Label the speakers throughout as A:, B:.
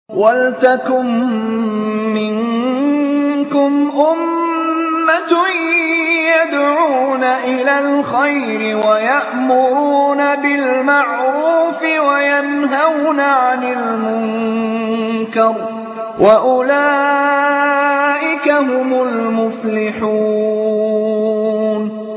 A: وَلْتَكُن مِّنكُمْ أُمَّةٌ يَدْعُونَ إِلَى الْخَيْرِ وَيَأْمُرُونَ بِالْمَعْرُوفِ وَيَنْهَوْنَ عَنِ الْمُنكَرِ ۚ وَأُولَٰئِكَ هُمُ الْمُفْلِحُونَ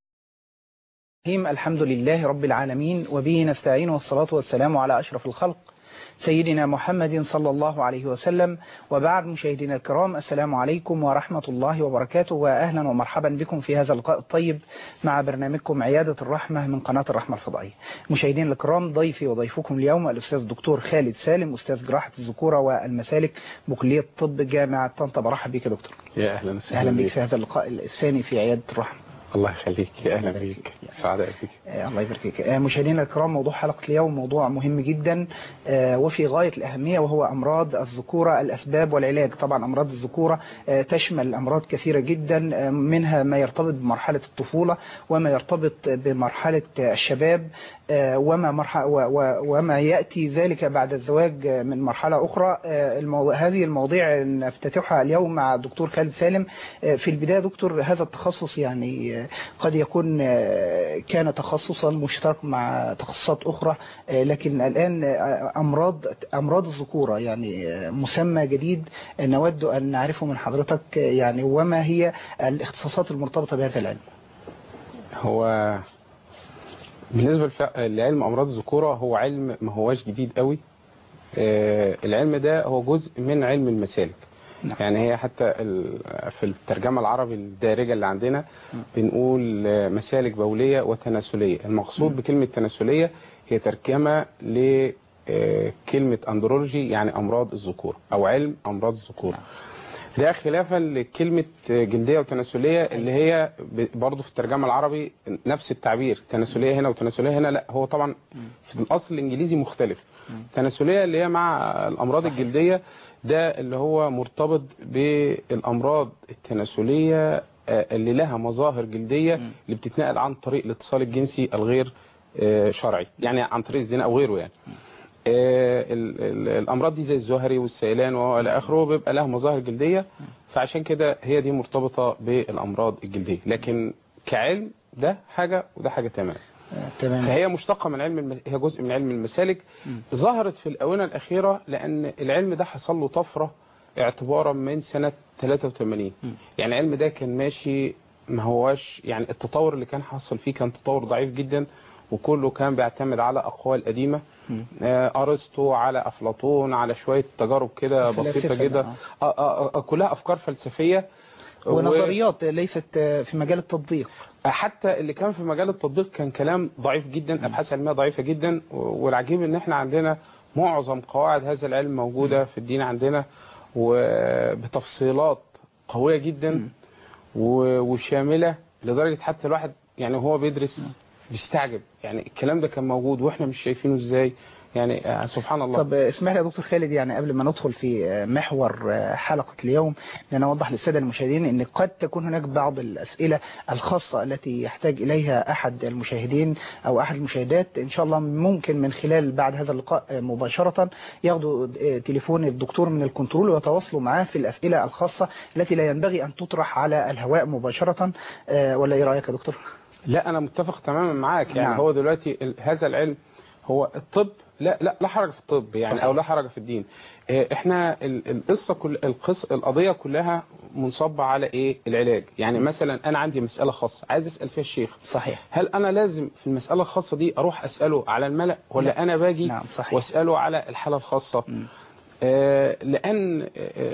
B: الحمد لله رب العالمين وبه نستعين والصلاة والسلام على أشرف الخلق سيدنا محمد صلى الله عليه وسلم وبعد مشاهدينا الكرام السلام عليكم ورحمة الله وبركاته وأهلا ومرحبا بكم في هذا اللقاء الطيب مع برنامجكم عيادة الرحمة من قناة الرحمة الفضائية مشاهدينا الكرام ضيفي وضيفكم اليوم الأستاذ الدكتور خالد سالم أستاذ جراحة الذكورة والمسالك بكلية طب جامعة طنطا برحب بك يا دكتور
C: يا أهلا وسهلا
B: أهلا بك في هذا اللقاء الثاني في عيادة الرحمة
C: الله يخليك يا اهلا بيك سعداء بك
B: الله يبارك فيك مشاهدينا الكرام موضوع حلقه اليوم موضوع مهم جدا وفي غايه الاهميه وهو امراض الذكوره الاسباب والعلاج طبعا امراض الذكوره تشمل امراض كثيره جدا منها ما يرتبط بمرحله الطفوله وما يرتبط بمرحله الشباب وما مرحلة وما ياتي ذلك بعد الزواج من مرحله اخرى الموضوع هذه المواضيع نفتتحها اليوم مع الدكتور خالد سالم في البدايه دكتور هذا التخصص يعني قد يكون كان تخصصا مشترك مع تخصصات أخرى لكن الآن أمراض أمراض الذكورة يعني مسمى جديد نود أن نعرفه من حضرتك يعني وما هي الاختصاصات المرتبطة بهذا العلم
C: هو بالنسبة لعلم أمراض الذكورة هو علم ما هواش جديد قوي العلم ده هو جزء من علم المسالك نعم. يعني هي حتى في الترجمة العربي الدارجة اللي عندنا بنقول مسالك بولية وتناسلية المقصود م. بكلمة تناسلية هي ترجمة لكلمة أندرولوجي يعني أمراض الذكور أو علم أمراض الذكور نعم. ده خلافا لكلمة جلدية وتناسلية اللي هي برضه في الترجمة العربي نفس التعبير تناسلية هنا وتناسلية هنا لا هو طبعا في الأصل الإنجليزي مختلف تناسلية اللي هي مع الأمراض الجلدية ده اللي هو مرتبط بالأمراض التناسلية اللي لها مظاهر جلدية اللي بتتنقل عن طريق الاتصال الجنسي الغير شرعي يعني عن طريق الزنا أو غيره يعني الأمراض دي زي الزهري والسيلان وإلى آخره بيبقى لها مظاهر جلدية فعشان كده هي دي مرتبطة بالأمراض الجلدية لكن كعلم ده حاجة وده حاجة تمام
B: تمام
C: فهي مشتقة من علم الم... هي جزء من علم المسالك م. ظهرت في الآونة الأخيرة لأن العلم ده حصل له طفرة اعتبارا من سنة 83 م. يعني العلم ده كان ماشي ما هواش يعني التطور اللي كان حصل فيه كان تطور ضعيف جدا وكله كان بيعتمد على أقوال قديمة آه أرسطو على أفلاطون على شوية تجارب كده بسيطة جدا آه. آه آه كلها أفكار فلسفية
B: ونظريات و... ليست في مجال التطبيق
C: حتى اللي كان في مجال التطبيق كان كلام ضعيف جدا ابحاث علميه ضعيفه جدا والعجيب ان احنا عندنا معظم قواعد هذا العلم موجوده في الدين عندنا وبتفصيلات قويه جدا وشامله لدرجه حتى الواحد يعني هو بيدرس بيستعجب يعني الكلام ده كان موجود واحنا مش شايفينه ازاي يعني سبحان الله
B: طب اسمح لي يا دكتور خالد يعني قبل ما ندخل في محور حلقة اليوم لأن أوضح للسادة المشاهدين أن قد تكون هناك بعض الأسئلة الخاصة التي يحتاج إليها أحد المشاهدين أو أحد المشاهدات إن شاء الله ممكن من خلال بعد هذا اللقاء مباشرة ياخدوا تليفون الدكتور من الكنترول ويتواصلوا معاه في الأسئلة الخاصة التي لا ينبغي أن تطرح على الهواء مباشرة ولا إيه رأيك يا دكتور؟
C: لا أنا متفق تماما معاك يعني نعم. هو دلوقتي هذا العلم هو الطب لا لا لا حرج في الطب يعني او لا حرج في الدين احنا القصه كل القص القضيه كلها منصبه على ايه العلاج يعني مثلا انا عندي مساله خاصه عايز اسال فيها الشيخ
B: صحيح
C: هل انا لازم في المساله الخاصه دي اروح اساله على الملأ ولا لا. انا باجي
B: نعم صحيح.
C: واساله على الحاله الخاصه م. لأن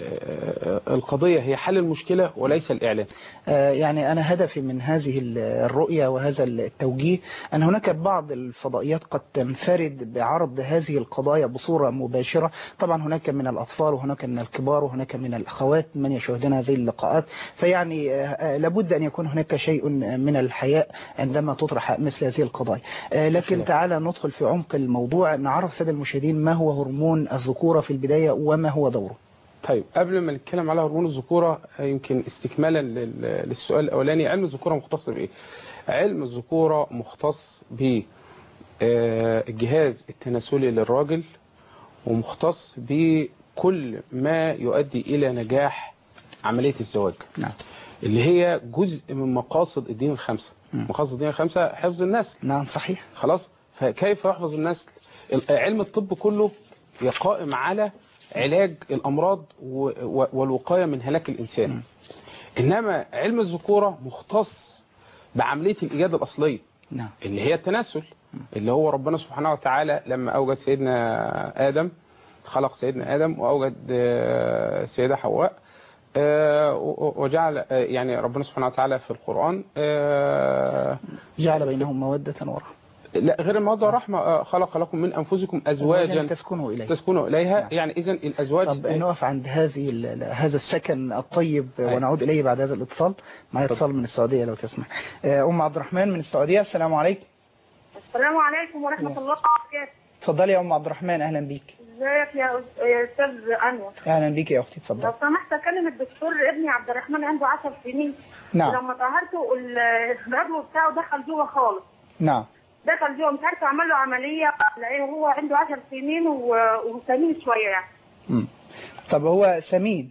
C: القضية هي حل المشكلة وليس الإعلان
B: يعني أنا هدفي من هذه الرؤية وهذا التوجيه أن هناك بعض الفضائيات قد تنفرد بعرض هذه القضايا بصورة مباشرة طبعا هناك من الأطفال وهناك من الكبار وهناك من الأخوات من يشاهدون هذه اللقاءات فيعني لابد أن يكون هناك شيء من الحياء عندما تطرح مثل هذه القضايا لكن تعالى ندخل في عمق الموضوع نعرف سادة المشاهدين ما هو هرمون الذكورة في البداية وما هو دوره
C: طيب قبل ما نتكلم على هرمون الذكوره يمكن استكمالا للسؤال الاولاني علم الذكوره مختص بايه علم الذكوره مختص بالجهاز التناسلي للراجل ومختص كل ما يؤدي الى نجاح عمليه الزواج
B: نعم
C: اللي هي جزء من مقاصد الدين الخمسه
B: مم.
C: مقاصد الدين الخمسه حفظ النسل
B: نعم صحيح
C: خلاص فكيف يحفظ النسل ال- علم الطب كله قائم على علاج الامراض و- و- والوقايه من هلاك الانسان انما علم الذكوره مختص بعمليه الايجاد الاصليه
B: نعم
C: اللي هي التناسل اللي هو ربنا سبحانه وتعالى لما اوجد سيدنا ادم خلق سيدنا ادم واوجد آه، السيده حواء آه، و- وجعل آه، يعني ربنا سبحانه وتعالى في القران آه،
B: جعل بينهم مودة ورحمة
C: لا غير الموده والرحمه آه، خلق لكم من انفسكم ازواجا
B: تسكنوا إليه
C: تسكنوا اليها
B: نعم.
C: يعني اذا الازواج
B: طب نقف عند هذه ال- هذا السكن الطيب
C: أيوة.
B: ونعود إليه بعد هذا الاتصال معي
C: اتفضل.
B: اتصال من السعودية لو تسمح آه، أم عبد الرحمن من السعودية السلام عليكم
D: السلام عليكم ورحمة الله وبركاته
B: اتفضلي يا أم عبد الرحمن أهلا بيك
D: ازيك يا أس- يا استاذ انور
B: أهلا بيك يا أختي
D: لو
B: اتفضل
D: سمحت اكلم الدكتور ابني عبد الرحمن عنده 10 سنين
B: نعم
D: لما طهرته ال- العضو بتاعه دخل جوه خالص
B: نعم
D: دخل جوه مش عارفه اعمل له عمليه لان هو عنده 10 سنين و- وسمين شويه يعني
B: مم. طب هو سمين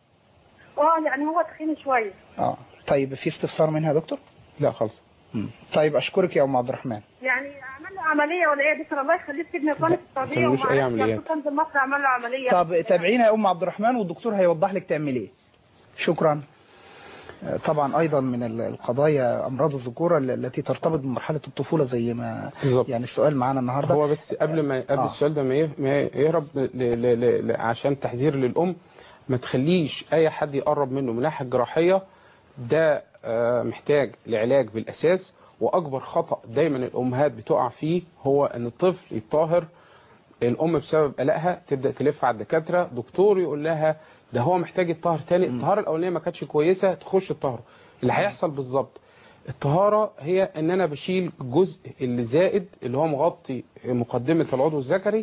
D: اه يعني هو تخين شويه
B: اه طيب في استفسار منها يا دكتور
C: لا خالص
B: مم. طيب أشكرك يا أم عبد الرحمن
D: يعني اعمل له عمليه ولا ايه دكتور الله يخليك سيبني كان في السعوديه
C: تعملوش
D: وما
C: أي
D: عرفتش
C: عمليات.
D: كنت انزل مصر اعمل له عمليه
B: طب تابعينا يا أم عبد الرحمن والدكتور هيوضح لك تعمل إيه شكرا آه، طبعا أيضا من ال- القضايا أمراض الذكورة ال- التي ترتبط بمرحلة الطفولة زي ما
C: بالظبط
B: يعني السؤال معانا النهاردة
C: هو بس قبل ما قبل
B: آه.
C: السؤال ده ما يه- ما يهرب ل- ل- ل- ل- عشان تحذير للام ما تخليش اي حد يقرب منه من ناحيه جراحيه ده آه، محتاج لعلاج بالاساس واكبر خطا دايما الامهات بتقع فيه هو ان الطفل يتطهر الام بسبب قلقها تبدا تلف على الدكاتره دكتور يقول لها ده هو محتاج يتطهر تاني الطهاره الاولانيه ما كانتش كويسه تخش الطهر اللي هيحصل بالظبط الطهاره هي ان انا بشيل الجزء اللي زائد اللي هو مغطي مقدمه العضو الذكري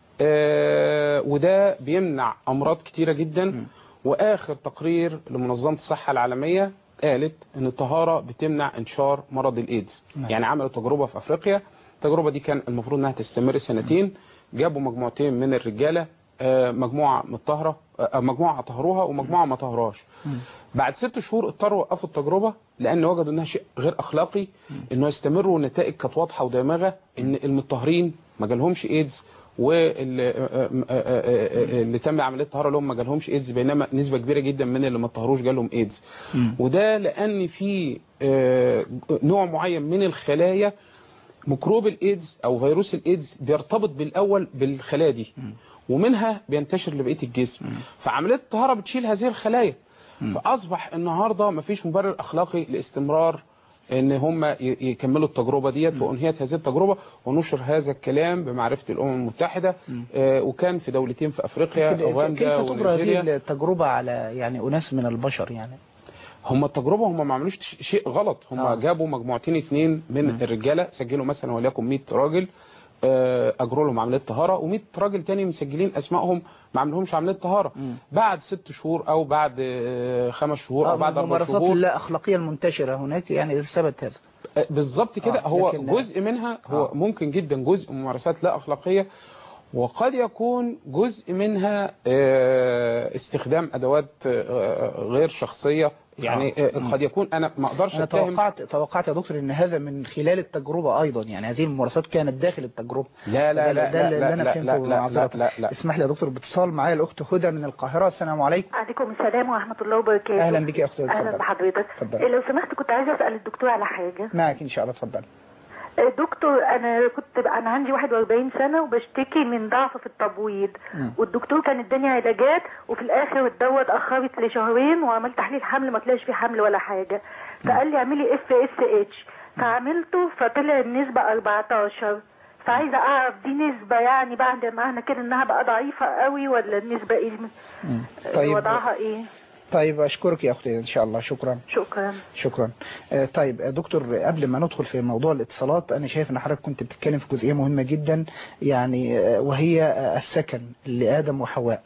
C: آه وده بيمنع امراض كتيره جدا واخر تقرير لمنظمه الصحه العالميه قالت ان الطهاره بتمنع انتشار مرض الايدز
B: نعم.
C: يعني عملوا تجربه في افريقيا التجربه دي كان المفروض انها تستمر سنتين جابوا مجموعتين من الرجاله آه، مجموعه متطهره آه، مجموعه طهروها ومجموعه ما طهروهاش بعد ست شهور اضطروا يوقفوا التجربه لان وجدوا انها شيء غير اخلاقي انه يستمروا والنتائج كانت واضحه ودامغه ان المتطهرين ما جالهمش ايدز واللي اللي تم عمليه الطهاره لهم ما جالهمش ايدز بينما نسبه كبيره جدا من اللي ما طهروش جالهم ايدز
B: مم.
C: وده لان في آه، نوع معين من الخلايا ميكروب الايدز او فيروس الايدز بيرتبط بالاول بالخلايا دي ومنها بينتشر لبقيه الجسم فعمليه الطهاره بتشيل هذه الخلايا فاصبح النهارده مفيش مبرر اخلاقي لاستمرار ان هم ي- يكملوا التجربه ديت وانهيت هذه التجربه ونشر هذا الكلام بمعرفه الامم المتحده آه، وكان في دولتين في افريقيا
B: كده-
C: اوغندا
B: كيف تجرى هذه
C: ونيجيريا
B: التجربة على يعني أناس من البشر يعني
C: هم التجربه هم ما عملوش ش- شيء غلط هم
B: آه.
C: آه. جابوا مجموعتين اتنين من
B: مم.
C: الرجاله سجلوا مثلا وليكن 100 راجل آه، اجروا لهم عمليه طهاره و100 راجل تاني مسجلين اسمائهم ما عملهمش عمليه طهاره
B: مم.
C: بعد ست شهور او بعد آه، خمس شهور او بعد اربع
B: الممارسات
C: شهور
B: اللا أخلاقية المنتشرة هناك يعني ثبت هذا
C: آه، بالظبط كده
B: آه،
C: هو
B: لكن-
C: جزء منها هو
B: آه.
C: ممكن جدا جزء من ممارسات لا اخلاقيه وقد يكون جزء منها آه، استخدام ادوات آه، غير شخصيه يعني
B: آه.
C: آه، قد يكون انا ما اقدرش
B: أنا
C: اتهم
B: توقعت توقعت يا دكتور أن هذا من خلال التجربة أيضا يعني هذه الممارسات كانت داخل التجربة
C: لا لا
B: ده-
C: لا
B: ده
C: لا
B: اللي
C: لا
B: أنا
C: لا
B: فهمته
C: لا لا لا
B: معذرة.
C: لا لا
B: اسمح لي يا دكتور باتصال معايا الأخت هدى من القاهرة السلام عليكم
E: عليكم السلام ورحمة الله وبركاته
B: أهلا بك يا أخت هدى
E: أهلا
B: اتفضل.
E: بحضرتك
B: اتفضل.
E: لو سمحت كنت عايزة أسأل الدكتور على حاجة
B: معك إن شاء الله اتفضل
E: آه، دكتور أنا كنت أنا عندي 41 سنة وبشتكي من ضعف في التبويض
B: مم.
E: والدكتور كان اداني علاجات وفي الآخر الدواء اتأخرت لشهرين وعملت تحليل حمل ما طلعش فيه حمل ولا حاجة فقال لي اعملي اف اس اتش فعملته فطلع النسبة 14 فعايزة أعرف دي نسبة يعني بعد ما احنا كده إنها بقى ضعيفة قوي ولا النسبة إيه
B: مم.
E: آه،
B: طيب
E: وضعها إيه
B: طيب أشكرك يا أختي إن شاء الله شكرا
E: شكرا
B: شكرا آه، طيب آه، دكتور قبل ما ندخل في موضوع الاتصالات أنا شايف أن حضرتك كنت بتتكلم في جزئية مهمة جدا يعني آه، وهي آه، السكن لآدم وحواء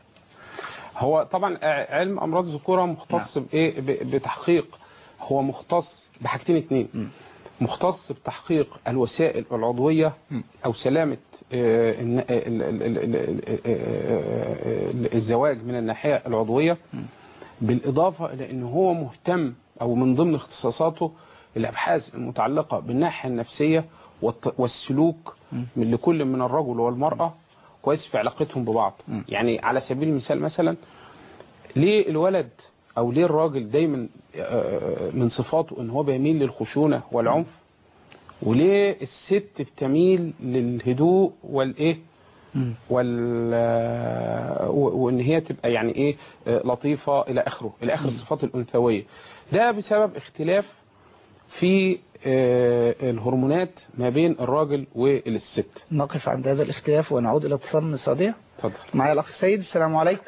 C: هو طبعا ع- علم امراض الذكوره مختص بايه ب- بتحقيق هو مختص بحاجتين اتنين مختص بتحقيق الوسائل العضوية أو سلامة آه، الن- ال- ال- ال- ال- ال- ال- الزواج من الناحية العضوية بالإضافة إلى أنه هو مهتم أو من ضمن اختصاصاته الأبحاث المتعلقة بالناحية النفسية والت- والسلوك من لكل من الرجل والمرأة كويس في علاقتهم ببعض يعني على سبيل المثال مثلا ليه الولد او ليه الراجل دايما آه، من صفاته ان هو بيميل للخشونة والعنف وليه الست بتميل للهدوء والايه وال آه، و- وان هي تبقى يعني ايه آه، لطيفة الى اخره الى اخر الصفات الانثوية ده بسبب اختلاف في آه، الهرمونات ما بين الراجل والست
B: نقف عند هذا الاختلاف ونعود إلى اتصال من السعودية
C: اتفضل
B: معايا الأخ سيد السلام عليكم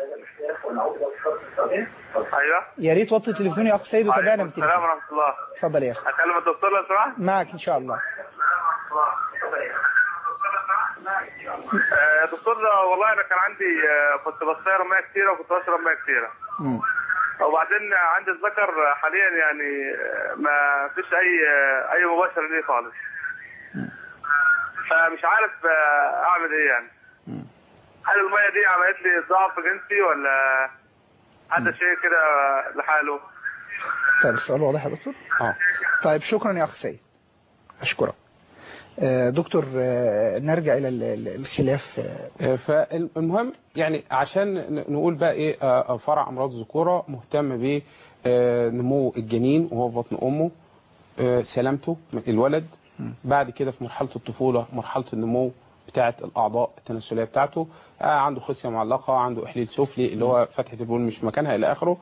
F: ايوه
B: يا ريت وطي التلفزيون يا أخ سيد وتابعنا
F: عليكم
B: بالتليفون
F: السلام ورحمه الله
B: اتفضل يا أخي
F: اكلم الدكتور لو سمحت
B: معك إن شاء الله
F: آه، دكتور والله انا كان عندي آه، كنت بصير ميه كتيره وكنت بشرب ميه كتيره
B: مم.
F: وبعدين عندي الذكر حاليا يعني آه، ما فيش اي آه، اي مباشر ليه خالص فمش عارف آه، اعمل ايه يعني هل الميه دي عملت لي ضعف جنسي ولا هذا شيء كده لحاله
B: طيب السؤال واضح يا دكتور
C: اه
B: طيب شكرا يا أخ سيد أشكرك آه، دكتور آه، نرجع إلى ال- ال- الخلاف آه،
C: فالمهم يعني عشان ن- نقول بقى ايه آه، فرع امراض الذكوره مهتم بنمو الجنين وهو في بطن امه آه، سلامته من الولد بعد كده في مرحله الطفوله مرحله النمو بتاعه الاعضاء التناسليه بتاعته آه، عنده خصيه معلقه عنده احليل سفلي اللي هو فتحه البول مش في مكانها الى اخره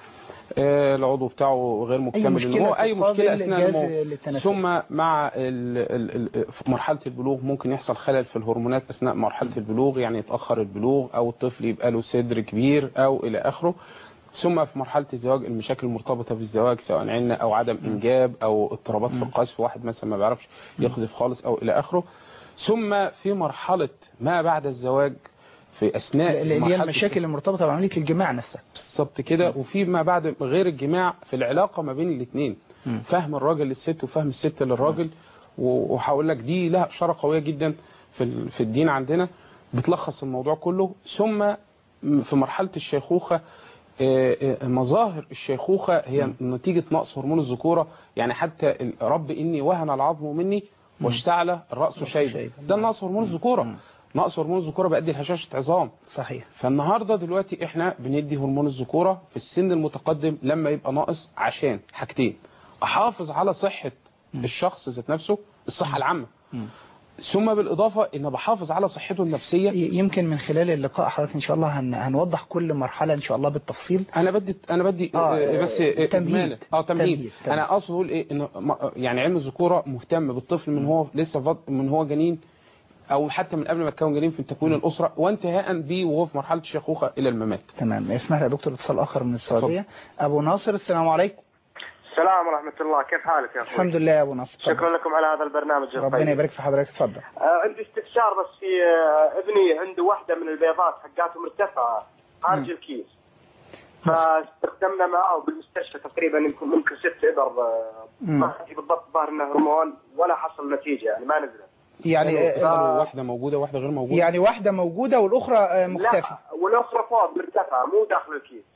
C: آه، العضو بتاعه غير مكتمل
B: مشكلة
C: النمو اي
B: تقابل
C: مشكله اثناء
B: الجهاز
C: النمو
B: التناسلي.
C: ثم مع ال ال ال في مرحله البلوغ ممكن يحصل خلل في الهرمونات اثناء مرحله البلوغ يعني يتاخر البلوغ او الطفل يبقى له صدر كبير او الى اخره ثم في مرحله الزواج المشاكل المرتبطه بالزواج سواء عنة او عدم انجاب او اضطرابات في القذف واحد مثلا ما بيعرفش يقذف خالص او الى اخره ثم في مرحله ما بعد الزواج في اثناء
B: اللي هي
C: مرحلة
B: المشاكل المرتبطة بعملية الجماع نفسها
C: بالظبط كده وفي ما بعد غير الجماع في العلاقه ما بين الاثنين فهم الراجل للست وفهم الست للراجل و- وهقول لك دي لها اشاره قويه جدا في ال- في الدين عندنا بتلخص الموضوع كله ثم في مرحله الشيخوخه آه، آه، مظاهر الشيخوخه هي نتيجه نقص هرمون الذكوره يعني حتى ال- رب اني وهن العظم مني واشتعل الراس شيبا
B: شيبا.
C: ده نقص هرمون الذكوره نقص هرمون الذكوره بيؤدي لهشاشه عظام
B: صحيح
C: فالنهارده دلوقتي احنا بندي هرمون الذكوره في السن المتقدم لما يبقى ناقص عشان حاجتين احافظ على صحه الشخص ذات نفسه الصحه العامه ثم بالاضافه ان بحافظ على صحته النفسيه
B: ي- يمكن من خلال اللقاء حضرتك إن شاء الله هن... هنوضح كل مرحلة إن شاء الله بالتفصيل
C: انا بدي انا بدي
B: آه،
C: آه بس آه،
B: تمهيد.
C: إجمالا. اه تمهيد
B: تمهيد. تمهيد.
C: انا اقصد اقول ايه ان م- يعني علم الذكوره مهتم بالطفل من هو لسه فض... من هو جنين او حتى من قبل ما يتكون جنين في تكوين الاسره وانتهاء بيه وهو في مرحله الشيخوخه الى الممات
B: تمام اسمح لي يا دكتور اتصال آخر من السعودية أبو ناصر السلام عليكم
F: السلام ورحمه الله كيف حالك يا اخوي
B: الحمد لله يا أبو ناصر اتفضل.
F: شكرا لكم على هذا البرنامج الطيب.
B: ربنا يبارك في حضرتك اتفضل
F: آه، عندي استفسار بس في آه، ابني عنده واحدة من البيضات حقاته مرتفعة خارج الكيس فاستخدمنا معه بالمستشفى تقريبا يمكن ممكن ست ابر آه،
B: مم.
F: ما أدري بالضبط ظهر انه هرمون ولا حصل نتيجة يعني ما نزلت
B: يعني آه،
C: قالوا واحده موجوده واحده غير موجوده
B: يعني واحدة موجودة والأخرى آه، مختفية
F: لا والاخرى فوق مرتفعة مو داخل الكيس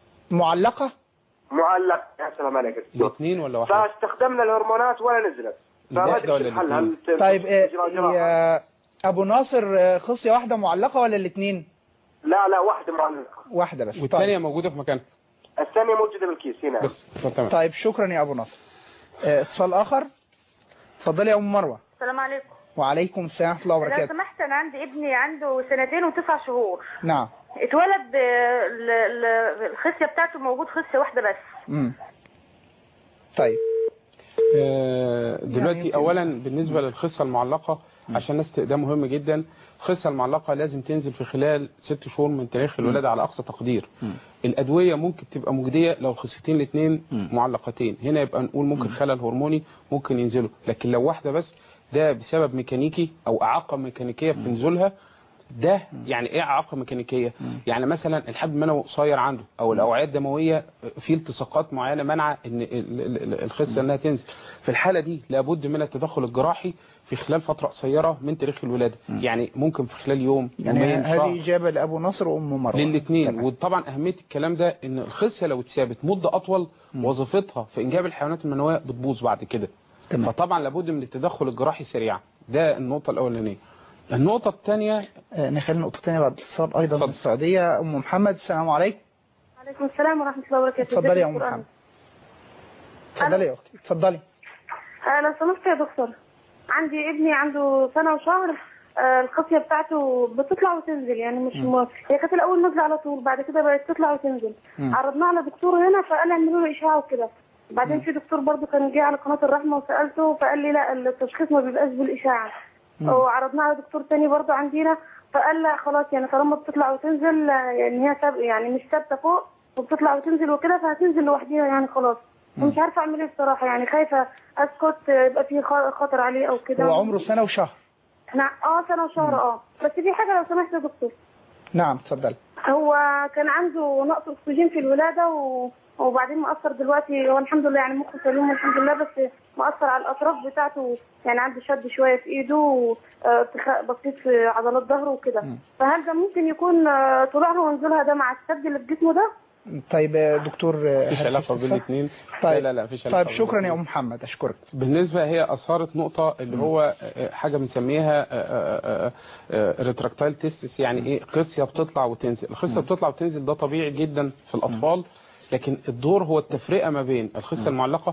B: معلقة
F: معلق يا سلام عليك دكتور.
C: الاثنين ولا واحده
F: فاستخدمنا الهرمونات ولا نزلت فما
C: الواحدة
F: أدري
C: ولا
F: شو الحل هل
C: الاثنين؟
F: ت-
B: طيب آه،
F: تجرى جراحة؟
B: يا أبو ناصر آه، خصية واحدة معلقة ولا الاثنين
F: لا لا واحدة معلقة
B: واحدة بس
C: والثانيه موجوده في مكانها
F: الثانية موجودة بالكيس هنا
C: بس تمام
B: طيب شكرا يا أبو ناصر آه، اتصال آخر اتفضلي يا أم مروة
D: السلام عليكم
B: وعليكم السلام ورحمة الله
D: لو
B: وبركاته
D: سمحت انا عندي ابني عنده سنتين وتسع شهور
B: نعم
D: اتولد آه، ال- ال- الخصيه بتاعته موجود خصيه واحده بس
B: مم. طيب
C: آه، دلوقتي
B: يمكن-
C: اولا بالنسبه للخصه المعلقه عشان الناس ت- ده مهم جدا الخصه المعلقه لازم تنزل في خلال ست شهور من تاريخ الولاده على اقصى تقدير الادويه ممكن تبقى مجديه لو الخصيتين الاثنين معلقتين هنا يبقى نقول ممكن خلل هرموني ممكن ينزلوا لكن لو واحده بس ده بسبب ميكانيكي او اعاقه ميكانيكيه في نزولها ده يعني ايه اعاقه ميكانيكيه يعني مثلا الحبل المنوي قصير عنده او الاوعيه الدمويه في التصاقات معينه منع ان ال- ال- ال- الخصه انها تنزل في الحاله دي لابد من التدخل الجراحي في خلال فتره قصيره من تاريخ الولاده يعني ممكن في خلال يوم
B: يعني
C: يومين شهر
B: هذه إجابة لأبو نصر وأم مروة
C: للاثنين
B: تمام.
C: وطبعا اهميه الكلام ده ان الخصيه لو اتثابت مده اطول وظيفتها في انجاب الحيوانات المنويه بتبوظ بعد كده
B: تمام.
C: فطبعا لابد من التدخل الجراحي سريعا ده النقطه الاولانيه النقطه الثانيه
B: آه، نخلي نقطة تانية بعد الاتصال أيضا من
C: اتفضل.
B: السعودية أم محمد السلام عليكم
D: وعليكم السلام ورحمة الله وبركاته
B: اتفضلي يا أم
D: ازيك دكتور
B: محمد اتفضلي يا أختي اتفضلي
D: آه لو سمحت يا دكتور عندي ابني عنده سنة وشهر آه الخصية بتاعته بتطلع وتنزل يعني مش م... هي كانت الأول نازلة على طول بعد كده بقت تطلع وتنزل
B: مم.
D: عرضناه على دكتور هنا فقال اعملوا له إشعاع وكده بعدين في دكتور برضه كان جه على قناة الرحمة وسألته فقال لي لا التشخيص ما بيبقاش بالإشعاع وعرضناه على دكتور تاني برضه عندنا فقال لا خلاص يعني طالما بتطلع وتنزل آه، يعني هي ساب يعني مش ثابتة فوق وبتطلع وتنزل وكده فهتنزل لوحدها يعني خلاص ومش عارفة أعمل إيه الصراحة يعني خايفة أسكت آه، يبقى في خ- خطر عليه أو كده
B: هو عمره سنة وشهر
D: نعم اه سنة وشهر اه بس في حاجة لو سمحت يا دكتور
B: نعم اتفضلي
D: هو كان عنده نقص اكسجين في الولادة و... وبعدين مأثر دلوقتي هو الحمد لله يعني مخه سليم الحمد لله بس مأثر على الأطراف بتاعته يعني عنده شد شوية في إيده وارتخاء بسيط في عضلات ظهره وكده فهل ده ممكن يكون آه، طلوعها ونزولها ده مع السد اللي في جسمه ده؟
B: طيب آه، دكتور آه،
C: مفيش
B: هل
C: علاقه
B: في
C: بين
B: استفسار؟
C: الاثنين
B: طيب
C: لا لا لا مفيش علاقه
B: طيب شكرا يا
C: بين
B: أم محمد أشكرك
C: بالنسبة هي أثارت نقطة اللي هو آه، حاجة بنسميها ريتراكتايل تيستس يعني إيه قصية بتطلع وتنزل القصة بتطلع وتنزل ده طبيعي جدا في الأطفال لكن الدور هو التفرقة ما بين الخصية المعلقة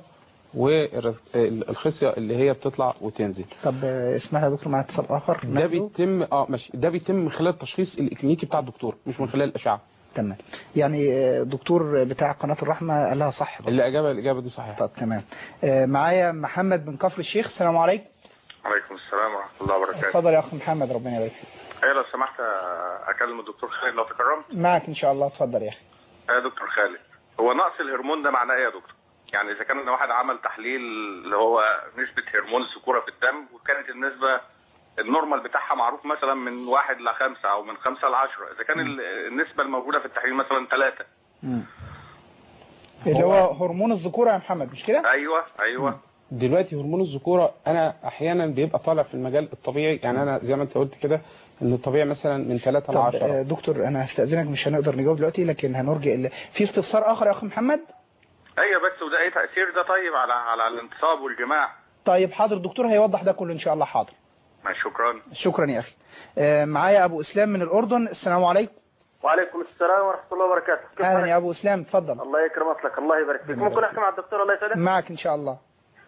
C: والخصية اللي هي بتطلع وتنزل
B: طب آه، اسمح لي يا دكتور معايا اتصال آخر
C: ده
B: ناخده؟
C: بيتم اه ماشي ده بيتم من خلال التشخيص الإكلينيكي بتاع الدكتور مش من خلال الأشعة
B: تمام يعني آه، دكتور بتاع قناة الرحمة قال لها صح برضه.
C: اللي أجابة الإجابة دي صحيحة
B: طب تمام آه، معايا محمد من كفر الشيخ السلام عليكم
G: عليكم السلام ورحمة الله وبركاته
B: اتفضل يا أخ محمد ربنا يبارك فيك
G: ايه لو سمحت اكلم الدكتور خالد لو تكرمت
B: معك إن شاء الله اتفضل يا أخي
G: يا دكتور خالد هو نقص الهرمون ده معناه ايه يا دكتور يعني اذا كان واحد عمل تحليل اللي هو نسبة هرمون الذكورة في الدم وكانت النسبة النورمال بتاعها معروف مثلا من واحد لخمسة او من خمسة لعشرة اذا كان ال- النسبة الموجودة في التحليل مثلا ثلاثة
B: اللي هو هرمون الذكورة يا محمد مش كده؟
G: ايوه ايوه
C: دلوقتي هرمون الذكوره انا احيانا بيبقى طالع في المجال الطبيعي يعني انا زي ما انت قلت كده ان الطبيعي مثلا من 3 ل
B: طب
C: 10
B: آه، دكتور انا هستأذنك مش هنقدر نجاوب دلوقتي لكن هنرجع ال... في استفسار اخر يا اخ محمد
G: ايوه بس وده ايه تأثير ده طيب على على الانتصاب والجماع
B: طيب حاضر الدكتور هيوضح ده كله ان شاء الله حاضر
G: ما شكرا
B: شكرا يا اخي آه، معايا ابو اسلام من الاردن السلام عليكم
F: وعليكم السلام ورحمة الله وبركاته كيف
B: اهلا
F: حالك؟
B: يا ابو اسلام اتفضل
F: الله يكرم أصلك الله يبارك فيك ممكن أحكي مع الدكتور الله يسعدك
B: معك ان شاء الله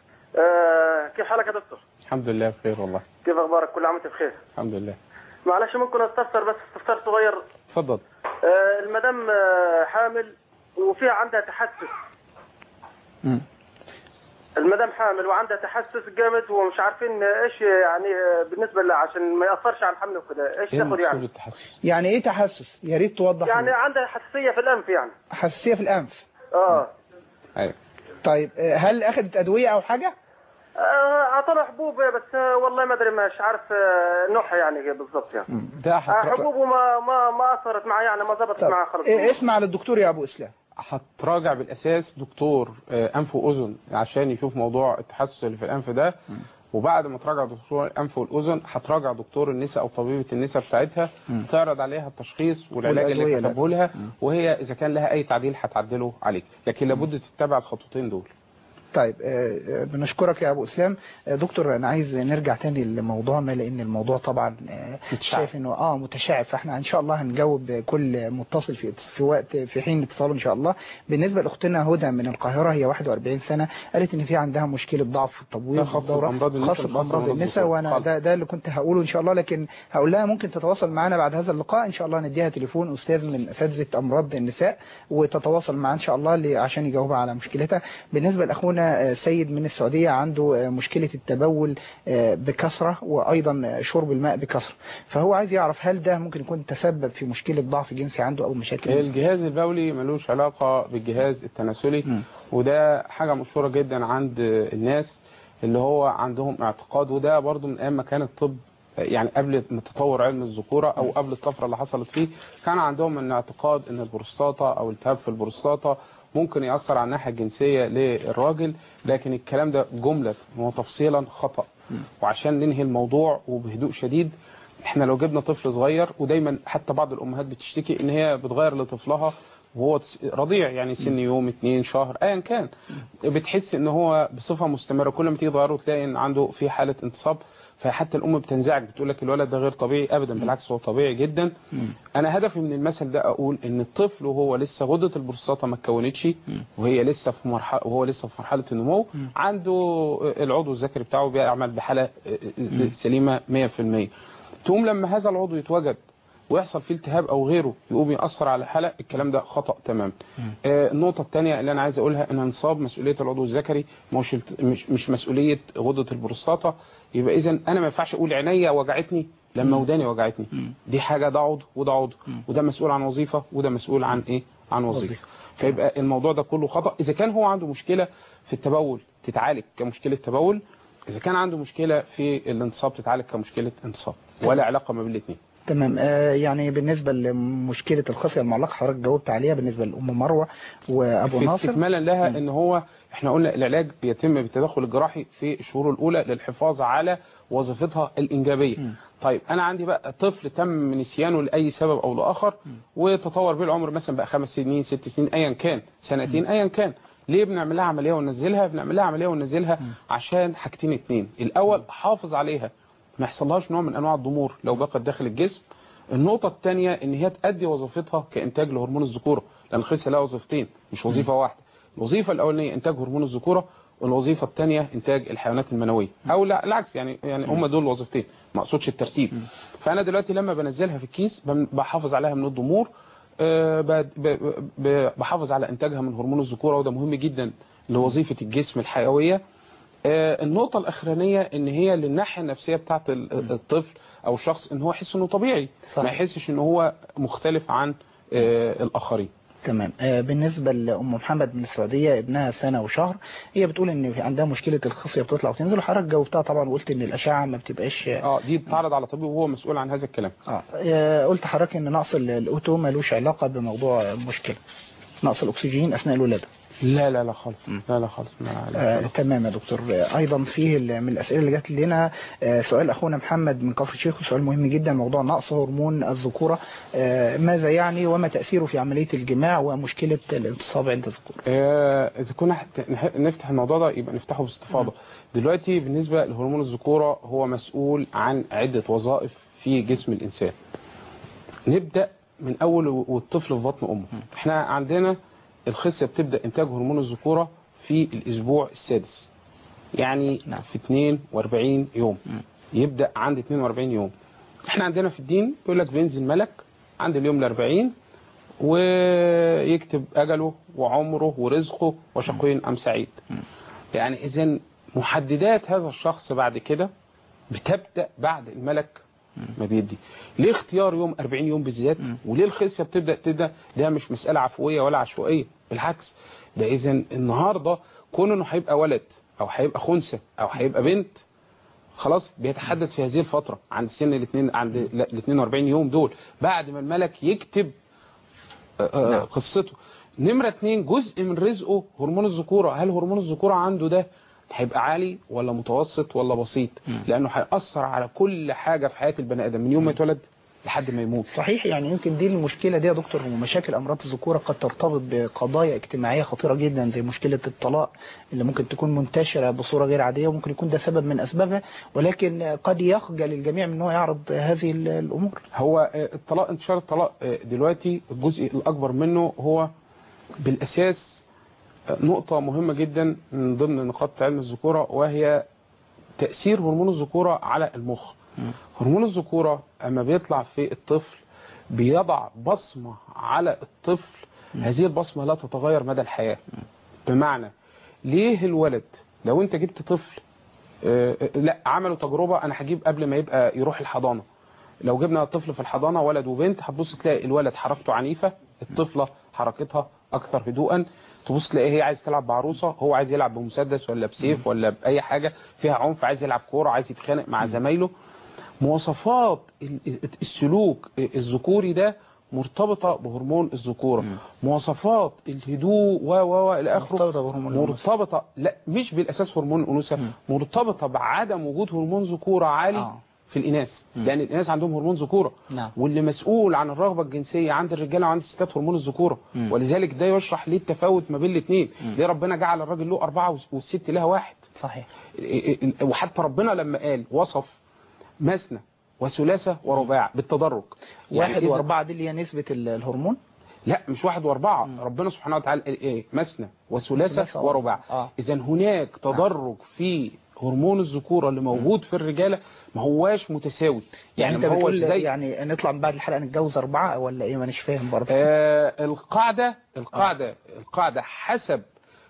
F: آه كيف حالك يا دكتور
C: الحمد لله بخير والله
F: كيف أخبارك كل عام وأنت بخير
C: الحمد لله
F: معلش ممكن استفسر بس استفسار صغير
C: اتفضل
F: آه المدام آه حامل وفيها عندها تحسس
B: مم.
F: المدام حامل وعندها تحسس جامد ومش عارفين ايش يعني آه، بالنسبه لها عشان ما ياثرش على الحمل وكده ايش
C: ايه
F: تاخد
C: المقصود
F: يعني
C: بالتحسس
B: يعني ايه تحسس يا ريت توضح
F: يعني
B: لي.
F: عندها حساسيه في الانف يعني
B: حساسيه في الانف
F: اه
C: ايوه
B: طيب آه، هل اخذت ادويه او حاجه
F: آه، اعطونا حبوب بس آه، والله ما ادري مش عارف آه، نوعها يعني بالضبط يعني
C: ده
F: آه،
C: هتر-
F: حبوب وما ما ما اثرت معي يعني ما ضبطت
B: طب
F: معي خالص
B: إيه اسمع للدكتور يا ابو اسلام
C: هتراجع بالاساس دكتور آه، انف واذن عشان يشوف موضوع التحسس اللي في الانف ده وبعد ما تراجع دكتور الانف والاذن هتراجع دكتور النساء او طبيبه النساء بتاعتها تعرض عليها التشخيص والعلاج
B: والأدوية
C: اللي
B: اللي-
C: كتبه لها وهي اذا كان لها اي تعديل هتعدله عليك لكن لابد تتبع الخطوتين دول
B: طيب آه، آه، بنشكرك يا ابو اسلام آه، دكتور انا عايز نرجع تاني لموضوعنا لان الموضوع طبعا آه،
C: متشعب.
B: شايف انه اه متشعب فاحنا ان شاء الله هنجاوب كل متصل في في وقت في حين اتصاله ان شاء الله بالنسبه لاختنا هدى من القاهره هي 41 سنه قالت ان في عندها مشكله ضعف في التبويض
C: ده خاص
B: والدورة.
C: بأمراض النساء
B: خاص
C: الخاصة
B: بامراض
C: بأمراض
B: النساء
C: الذكور.
B: وانا
C: خالص.
B: ده ده اللي كنت هقوله ان شاء الله لكن هقول لها ممكن تتواصل معنا بعد هذا اللقاء ان شاء الله نديها تليفون استاذ من اساتذه امراض النساء وتتواصل معاه ان شاء الله ل- عشان يجاوبها على مشكلتها بالنسبه لاخونا آه، سيد من السعوديه عنده آه، مشكله التبول آه، بكثره وايضا آه، شرب الماء بكثره فهو عايز يعرف هل ده ممكن يكون تسبب في مشكله ضعف جنسي عنده او مشاكل
C: الجهاز البولي ملوش علاقة بالجهاز التناسلي
B: مم.
C: وده حاجة مشهورة جدا عند الناس اللي هو عندهم اعتقاد وده برضو من ايام ما كان الطب يعني قبل تطور علم الذكوره او قبل الطفره اللي حصلت فيه كان عندهم ان اعتقاد ان البروستاتا او التهاب في البروستاتا ممكن ياثر على الناحيه الجنسيه للراجل لكن الكلام ده جمله وتفصيلا خطا وعشان ننهي الموضوع وبهدوء شديد احنا لو جبنا طفل صغير ودايما حتى بعض الامهات بتشتكي ان هي بتغير لطفلها وهو رضيع يعني سن يوم اتنين شهر ايا كان بتحس ان هو بصفه مستمره كل ما تيجي تغيره تلاقي ان عنده في حاله انتصاب فحتى الام بتنزعج بتقول لك الولد ده غير طبيعي ابدا بالعكس هو طبيعي جدا انا هدفي من المثل ده اقول ان الطفل وهو لسه غده البروستاتا ما اتكونتش وهي لسه في مرحله وهو لسه في مرحله النمو عنده العضو الذكري بتاعه بيعمل بحاله سليمه 100% تقوم لما هذا العضو يتوجد ويحصل فيه التهاب او غيره يقوم ياثر على الحلق الكلام ده خطا تماما آه النقطه الثانيه اللي انا عايز اقولها ان انصاب مسؤوليه العضو الذكري مش مش, مش مسؤوليه غده البروستاتا يبقى اذا انا ما ينفعش اقول عينيا وجعتني لما وداني وجعتني دي حاجه ده عضو وده عضو وده مسؤول عن وظيفه وده مسؤول عن ايه عن وظيفه فيبقى الموضوع ده كله خطا اذا كان هو عنده مشكله في التبول تتعالج كمشكله تبول اذا كان عنده مشكله في الانتصاب تتعالج كمشكله انتصاب ولا علاقه ما بين الاثنين
B: تمام آه يعني بالنسبة لمشكلة الخصية المعلقة حضرتك جاوبت عليها بالنسبة لأم مروة وأبو
C: في
B: ناصر
C: استكمالا لها ان هو احنا قلنا العلاج بيتم بالتدخل الجراحي في الشهور الاولى للحفاظ على وظيفتها الانجابيه
B: م.
C: طيب انا عندي بقى طفل تم نسيانه لاي سبب او لاخر وتطور بيه العمر مثلا بقى خمس سنين ست سنين ايا كان سنتين ايا كان ليه بنعمل لها عمليه وننزلها بنعمل لها عمليه وننزلها عشان حاجتين اتنين الاول حافظ عليها ما يحصلهاش نوع من انواع الضمور لو بقت داخل الجسم النقطة الثانية ان هي تأدي وظيفتها كإنتاج لهرمون الذكورة لأن الخصية لها وظيفتين مش وظيفة واحدة الوظيفة الأولانية إنتاج هرمون الذكورة والوظيفة الثانية إنتاج الحيوانات المنوية أو لا العكس يعني يعني هم دول الوظيفتين ما أقصدش الترتيب فأنا دلوقتي لما بنزلها في الكيس بحافظ عليها من الضمور أه بحافظ على إنتاجها من هرمون الذكورة وده مهم جدا لوظيفة الجسم الحيوية آه النقطة الأخرانية إن هي للناحية النفسية بتاعت الطفل أو الشخص إن هو يحس إنه طبيعي صح. ما يحسش إن هو مختلف عن آه الآخرين
B: تمام آه بالنسبة لأم محمد من السعودية ابنها سنة وشهر هي بتقول ان في عندها مشكلة الخصية بتطلع وتنزل وحضرتك جاوبتها طبعا وقلت ان الأشعة ما بتبقاش
C: اه دي بتعرض على طبيب وهو مسؤول عن هذا الكلام
B: اه قلت حضرتك ان نقص الأوتو ملوش علاقة بموضوع المشكلة نقص الأكسجين أثناء الولادة
C: لا لا لا خالص لا لا خالص لا
B: لا آه تمام يا دكتور آه ايضا فيه من الاسئله اللي جات لنا آه سؤال اخونا محمد من كفر الشيخ وسؤال مهم جدا موضوع نقص هرمون الذكوره آه ماذا يعني وما تاثيره في عمليه الجماع ومشكله الانتصاب عند الذكور
C: آه اذا كنا نفتح الموضوع ده يبقى نفتحه باستفاضه دلوقتي بالنسبه لهرمون الذكوره هو مسؤول عن عده وظائف في جسم الانسان نبدا من اول والطفل في بطن امه احنا عندنا الخصية بتبدأ إنتاج هرمون الذكورة في الأسبوع السادس يعني نعم. في 42 يوم م. يبدأ عند 42 يوم احنا عندنا في الدين يقول لك بينزل ملك عند اليوم الأربعين ويكتب أجله وعمره ورزقه وشقي أم سعيد م. يعني إذا محددات هذا الشخص بعد كده بتبدأ بعد الملك ما بيدي ليه اختيار يوم 40 يوم بالذات وليه الخصيه بتبدا تبدا ده مش مساله عفويه ولا عشوائيه بالعكس ده اذا النهارده كون انه هيبقى ولد او هيبقى خنثى او هيبقى بنت خلاص بيتحدد في هذه الفتره عند سن الاثنين عند ال 42 يوم دول بعد ما الملك يكتب قصته نمره اثنين جزء من رزقه هرمون الذكوره هل هرمون الذكوره عنده ده هيبقى عالي ولا متوسط ولا بسيط م. لانه هيأثر على كل حاجة في حياة البني ادم من يوم ما يتولد لحد ما يموت
B: صحيح يعني يمكن دي المشكلة دي يا دكتور ومشاكل امراض الذكورة قد ترتبط بقضايا اجتماعية خطيرة جدا زي مشكلة الطلاق اللي ممكن تكون منتشرة بصورة غير عادية وممكن يكون ده سبب من اسبابها ولكن قد يخجل الجميع من انه يعرض هذه الامور
C: هو الطلاق انتشار الطلاق دلوقتي الجزء الاكبر منه هو بالاساس نقطة مهمة جدا من ضمن نقاط علم الذكورة وهي تأثير هرمون الذكورة على المخ هرمون الذكورة أما بيطلع في الطفل بيضع بصمة على الطفل هذه البصمة لا تتغير مدى الحياة بمعنى ليه الولد لو انت جبت طفل لا عملوا تجربة انا هجيب قبل ما يبقى يروح الحضانة لو جبنا طفل في الحضانة ولد وبنت هتبص تلاقي الولد حركته عنيفة الطفلة حركتها اكثر هدوءا تبص تلاقي هي عايز تلعب بعروسه هو عايز يلعب بمسدس ولا بسيف ولا باي حاجه فيها عنف عايز يلعب كوره عايز يتخانق مع زمايله مواصفات ال- ال- السلوك الذكوري ده مرتبطة بهرمون الذكورة مواصفات الهدوء و و و الى اخره
B: مرتبطة بهرمون الأنوثة.
C: مرتبطة لا مش بالاساس هرمون الانوثة مرتبطة بعدم وجود هرمون ذكورة عالي
B: آه.
C: في الاناث لان الاناث عندهم هرمون ذكورة
B: نعم.
C: واللي مسؤول عن الرغبة الجنسية عند الرجالة وعند الستات هرمون الذكورة
B: مم.
C: ولذلك ده يشرح ليه التفاوت ما بين الاثنين ليه ربنا جعل الراجل له أربعة والست لها واحد
B: صحيح
C: وحتى ربنا لما قال وصف مثنى وثلاثة ورباع بالتدرج يعني
B: واحد
C: إذا-
B: واربعة دي اللي هي نسبة ال- الهرمون
C: لا مش واحد واربعة ربنا سبحانه وتعالى قال ايه مثنى وثلاثة
B: ثلاثة
C: ورباع
B: آه.
C: اذا هناك تدرج في هرمون الذكورة اللي موجود في الرجالة ما هواش متساوي
B: يعني انت
C: ما هوش
B: بتقول
C: زي
B: يعني نطلع من بعد الحلقة نتجوز أربعة ولا إيه مانيش فاهم برضه
C: آه القاعدة القاعدة القاعدة حسب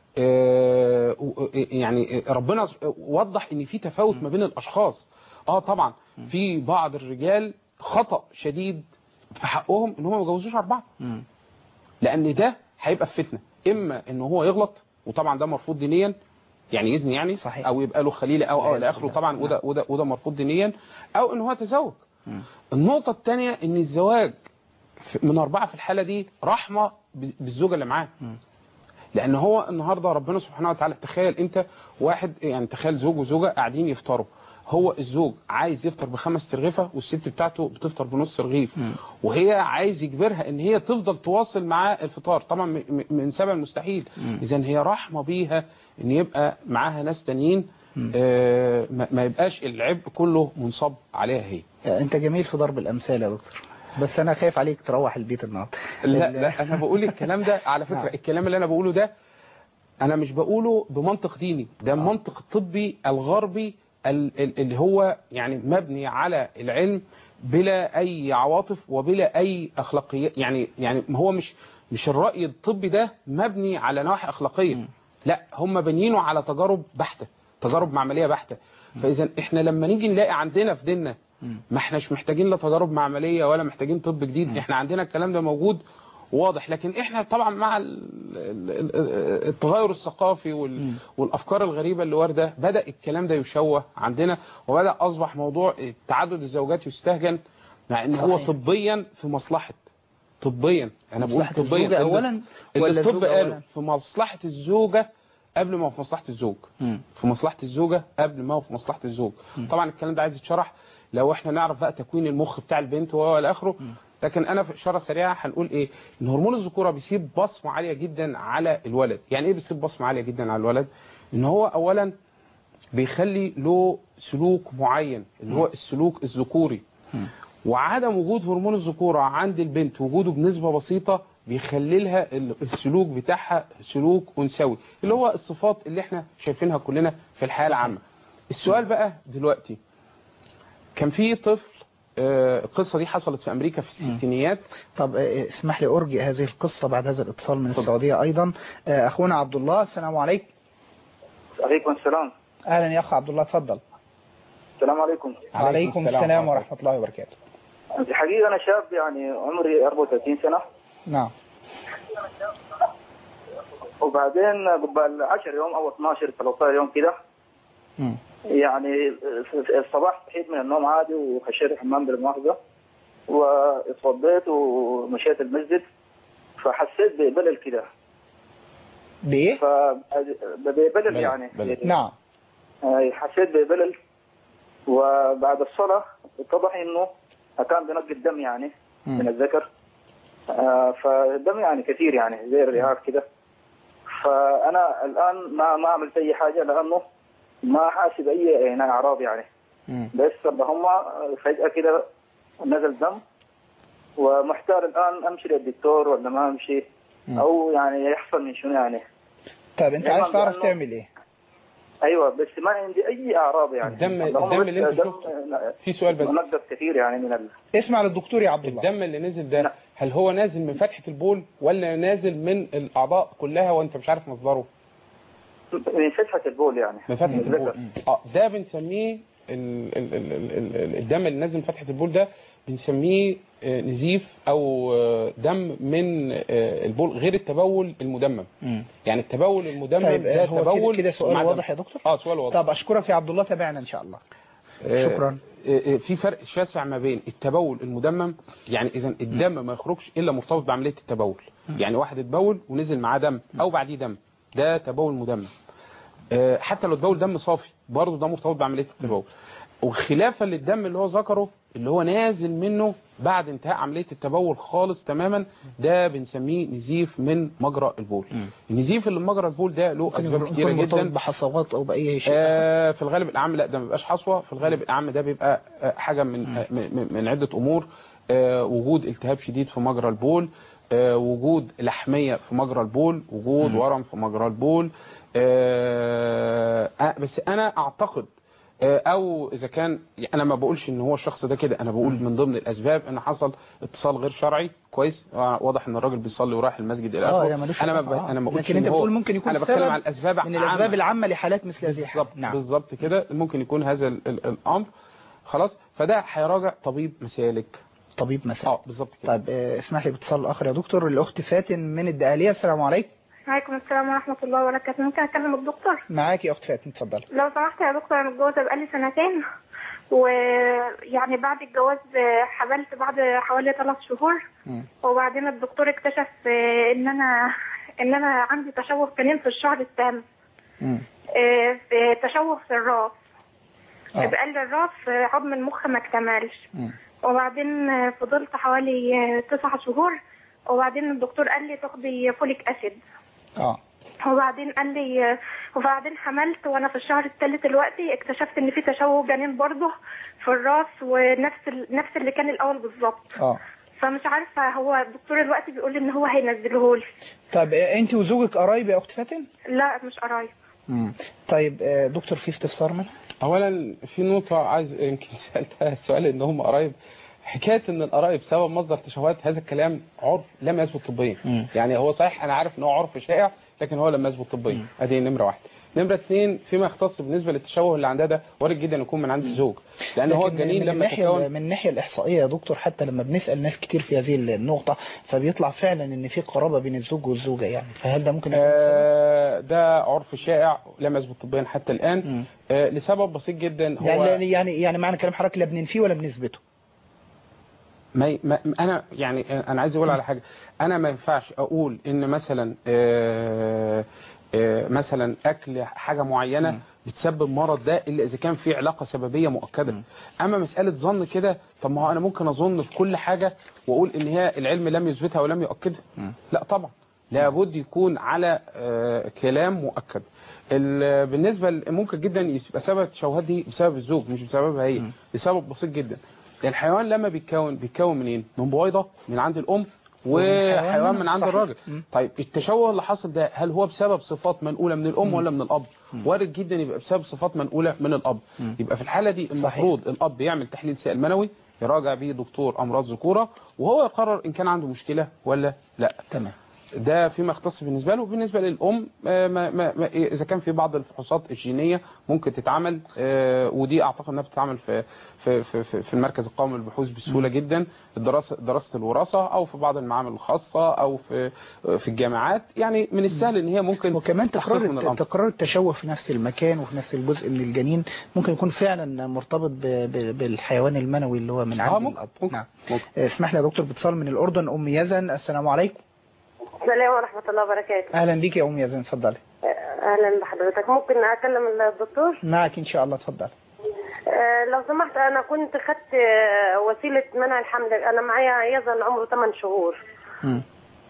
C: آه يعني ربنا وضح ان في تفاوت ما بين الاشخاص اه طبعا في بعض الرجال خطأ شديد في حقهم ان هم ما يجوزوش اربعة
B: مم.
C: لان ده هيبقى في فتنة اما ان هو يغلط وطبعا ده مرفوض دينيا يعني اذن يعني
B: صحيح.
C: او يبقى له خليله او او
B: والعياذ
C: الى اخره
B: بالله.
C: طبعا وده وده وده مرفوض دينيا او ان هو يتزوج
B: مم.
C: النقطة الثانية ان الزواج في- من أربعة في الحالة دي رحمة ب- بالزوجة اللي معاه لأن هو النهاردة ربنا سبحانه وتعالى تخيل أنت واحد يعني تخيل زوج وزوجة قاعدين يفطروا هو الزوج عايز يفطر بخمس ترغيفة والست بتاعته بتفطر بنص رغيف وهي عايز يجبرها ان هي تفضل تواصل معاه الفطار طبعا م- م- من سبب المستحيل اذا هي رحمة بيها ان يبقى معاها ناس تانيين آه ما ما يبقاش العبء كله منصب عليها هي
B: انت جميل في ضرب الامثال يا دكتور بس انا خايف عليك تروح البيت النهارده
C: لا
B: ال-
C: لا انا بقول الكلام ده على فكرة
B: نعم.
C: الكلام اللي انا بقوله ده انا مش بقوله بمنطق ديني ده المنطق الطبي الغربي ال- ال- اللي هو يعني مبني على العلم بلا اي عواطف وبلا اي اخلاقيات يعني يعني ما هو مش مش الرأي الطبي ده مبني على نواحي اخلاقية لا هم بنينه على تجارب بحتة تجارب معملية بحتة فاذا احنا لما نيجي نلاقي عندنا في ديننا ما احناش محتاجين لا تجارب معملية ولا محتاجين طب جديد احنا عندنا الكلام ده موجود واضح لكن احنا طبعا مع ال- ال- ال- التغير الثقافي وال- والافكار الغريبه اللي وارده بدا الكلام ده يشوه عندنا وبدا اصبح موضوع تعدد الزوجات يستهجن مع ان هو
B: صحيح.
C: طبيا في مصلحه طبيا انا بقول
B: مصلحة
C: طبيا
B: الزوجة
C: اللي-
B: أولاً
C: اللي
B: ولا
C: الطب
B: الزوجة
C: قاله
B: أولاً؟
C: في مصلحه الزوجه قبل ما هو في مصلحه الزوج
B: مم.
C: في مصلحة الزوجة قبل ما هو في مصلحة الزوج طبعا الكلام ده عايز يتشرح لو احنا نعرف بقى تكوين المخ بتاع البنت والى اخره لكن انا في اشاره سريعه هنقول ايه ان هرمون الذكوره بيسيب بصمه عاليه جدا على الولد يعني ايه بيسيب بصمه عاليه جدا على الولد ان هو اولا بيخلي له سلوك معين اللي هو السلوك الذكوري وعدم وجود هرمون الذكوره عند البنت وجوده بنسبه بسيطه بيخلي لها ال- السلوك بتاعها سلوك انثوي اللي هو الصفات اللي احنا شايفينها كلنا في الحياه العامه السؤال بقى دلوقتي كان في طفل آه، القصه دي حصلت في امريكا في الستينيات
B: طب آه، اسمح لي ارجي هذه القصه بعد هذا الاتصال من السعوديه ايضا آه، اخونا عبد الله السلام عليكم
F: عليكم السلام
B: اهلا يا اخ عبد الله اتفضل
F: السلام عليكم
B: عليكم السلام ورحمه الله وبركاته
F: الحقيقة أنا شاب يعني عمري 34 سنة
B: نعم
F: وبعدين قبل 10 يوم أو 12 13 يوم كده
B: مم.
F: يعني في- في الصباح صحيت من النوم عادي وخشيت الحمام بالمؤاخذة واتوضيت ومشيت المسجد فحسيت ببلل كده
B: بايه
F: فببلل يعني
C: بلل.
B: نعم
F: آه، حسيت ببلل وبعد الصلاة اتضح انه كان بينقي الدم يعني
B: مم.
F: من الذكر آه، فالدم يعني كثير يعني زي الرئاب كده فانا الان ما ما عملت اي حاجه لانه ما حاسس باي يعني اعراض يعني
B: مم.
F: بس اللهم فجاه كده نزل دم ومحتار الان امشي للدكتور ولا ما امشي
B: مم.
F: او يعني يحصل من شنو يعني
B: طب انت
F: نعم،
B: عايز تعرف
F: لأنه-
B: تعمل ايه
F: ايوه بس ما عندي اي اعراض يعني
C: الدم-
F: اللهم
C: الدم
F: بس
C: اللي انت
F: دم-
C: شفته. في سؤال بس
F: منقط كثير يعني من ال...
B: اسمع للدكتور يا عبد الله
C: الدم اللي نزل ده
F: نعم.
C: هل هو نازل من فتحة البول ولا نازل من الأعضاء كلها وأنت مش عارف مصدره
F: من فتحه البول يعني
C: من فتحة
F: من
C: البول
F: الذكر.
C: اه ده بنسميه ال ال ال ال ال الدم اللي نازل من فتحة البول ده بنسميه آه، نزيف أو آه، دم من آه، البول غير التبول المدمم
B: مم.
C: يعني التبول المدمم
B: طيب
C: ده
B: آه، هو كده-
C: تبول
B: كده سؤال
C: مع دم.
B: واضح يا دكتور
C: اه سؤال واضح
B: طب اشكرك يا عبد الله تابعنا ان شاء الله
C: آه،
B: شكرا.
C: آه، آه، في فرق شاسع ما بين التبول المدمم يعني اذا الدم ما يخرجش الا مرتبط بعمليه التبول يعني واحد اتبول ونزل معاه دم او بعديه دم ده تبول مدمم آه، حتى لو اتبول دم صافي برضه ده مرتبط بعمليه التبول وخلافا للدم اللي هو ذكره اللي هو نازل منه بعد انتهاء عمليه التبول خالص تماما ده بنسميه نزيف من مجرى البول النزيف اللي من مجرى البول ده له اسباب
B: ممكن
C: كتيره
B: يكون مرتبط
C: جدا
B: بحصوات او باي شيء
C: آه في الغالب الاعم لا ده ما بيبقاش حصوه في الغالب الاعم ده بيبقى آه حاجه من آه من من عده امور آه وجود التهاب شديد في مجرى البول آه وجود لحميه في مجرى البول وجود ورم في مجرى البول آه آه، بس انا اعتقد آه، او اذا كان يعني انا ما بقولش ان هو الشخص ده كده انا بقول من ضمن الاسباب ان حصل اتصال غير شرعي كويس آه، واضح ان الراجل بيصلي ورايح المسجد الى
B: اه
C: اخره
B: يا ملوش
C: انا ما
B: علاقة.
C: ب...
B: آه.
C: انا ما بقولش
B: لكن انت
C: إن هو-
B: بتقول ممكن يكون
C: انا بتكلم
B: السبب
C: على الاسباب
B: من الاسباب
C: عامة.
B: العامه لحالات مثل هذه الحالة.
C: بالظبط
B: نعم
C: بالظبط كده ممكن يكون هذا ال- ال- الامر خلاص فده هيراجع طبيب مسالك
B: طبيب مثلا
C: اه بالظبط كده
B: طيب آه، اسمح لي باتصال اخر يا دكتور الاخت فاتن من الدقهليه السلام عليكم
D: وعليكم السلام ورحمة الله وبركاته ممكن أكلم الدكتور
B: معاكي يا اخت فاتن اتفضلي
D: لو سمحت يا دكتور أنا متجوزة بقالي سنتين ويعني بعد الجواز آه، حملت بعد حوالي ثلاث شهور
B: مم.
D: وبعدين الدكتور اكتشف آه، ان انا ان انا عندي تشوه جنين في الشهر الثامن
B: مم.
D: آه، في تشوه في الراس
B: آه.
D: بقال الراس آه، عظم المخ ما اكتملش
B: مم.
D: وبعدين آه، فضلت حوالي آه، تسع شهور وبعدين الدكتور قال لي تاخدي فوليك اسيد
B: اه
D: وبعدين قال لي وبعدين حملت وانا في الشهر الثالث دلوقتي اكتشفت ان في تشوه جنين برضه في الراس ونفس ال... نفس اللي كان الاول بالظبط
B: اه
D: فمش عارفه هو الدكتور دلوقتي بيقول لي ان هو هينزله لي
B: طيب آه، انت وزوجك قرايب يا اخت فاتن
D: لا مش قرايب
B: مم. طيب آه، دكتور في استفسار منه
C: اولا في نقطه عايز يمكن سالتها السؤال ان هم قرايب حكايه ان القرايب سبب مصدر تشوهات هذا الكلام عرف لم يثبت طبيا
B: مم.
C: يعني هو صحيح انا عارف ان هو عرف شائع لكن هو لم يثبت طبيا ادي نمره واحد نمره اثنين فيما يختص بالنسبه للتشوه اللي عندها ده وارد جدا يكون من عند الزوج لان هو
B: لكن
C: الجنين
B: من
C: لما
B: الناحية
C: يتكون
B: من الناحية الإحصائية يا دكتور حتى لما بنسأل ناس كتير في هذه النقطة فبيطلع فعلا إن في قرابة بين الزوج والزوجة يعني فهل ده ممكن يكون سبب؟
C: آه ده عرف شائع لم يثبت طبيا حتى الان
B: مم.
C: آه لسبب بسيط جدا هو
B: يعني يعني يعني معنى كلام حضرتك لا بننفيه ولا بنثبته
C: ما ما انا يعني انا عايز اقول على حاجه انا ما ينفعش اقول ان مثلا آه، آه، مثلا اكل حاجه معينه بتسبب مرض ده الا اذا كان في علاقه سببيه مؤكده اما مساله ظن كده طب ما هو انا ممكن اظن في كل حاجه واقول ان هي العلم لم يثبتها ولم يؤكدها لا طبعا لابد يكون على آه، كلام مؤكد ال- بالنسبه ل- ممكن جدا يبقى سبب التشوهات دي بسبب الزوج مش بسببها هي لسبب بسيط جدا الحيوان لما بيتكون بيتكون منين من بويضه من عند الام وحيوان من عند
B: صحيح.
C: الراجل
B: مم.
C: طيب التشوه اللي حصل ده هل هو بسبب صفات منقوله من الام ولا من الاب وارد جدا يبقى بسبب صفات منقوله من الاب يبقى في الحاله دي المفروض الاب يعمل تحليل سائل منوي يراجع بيه دكتور امراض ذكوره وهو يقرر ان كان عنده مشكله ولا لا
B: تمام
C: ده فيما يختص بالنسبه له بالنسبه للام آه، ما ما ما اذا كان في بعض الفحوصات الجينيه ممكن تتعمل آه، ودي اعتقد انها بتتعمل في في في, في, في المركز القومي للبحوث بسهوله جدا الدراسه دراسه الوراثه او في بعض المعامل الخاصه او في في الجامعات يعني من السهل ان هي ممكن
B: وكمان
C: تحقيق
B: تكرار
C: من
B: الت-
C: الامر
B: تكرار التشوه في نفس المكان وفي نفس الجزء من الجنين ممكن يكون فعلا مرتبط ب- ب- بالحيوان المنوي اللي هو من عند
C: اه ممكن
B: الأب
C: ممكن,
B: نعم
C: ممكن.
B: آه، اسمح لي يا دكتور باتصال من الأردن أم يزن السلام عليكم
H: السلام ورحمة الله وبركاته
B: أهلا بيك يا أم يزن اتفضلي
H: أهلا بحضرتك ممكن أكلم الدكتور
B: معك إن شاء الله اتفضلي
H: آه، لو سمحت أنا كنت خدت آه، وسيلة منع الحمل أنا معايا يزن عمره 8 شهور
B: مم.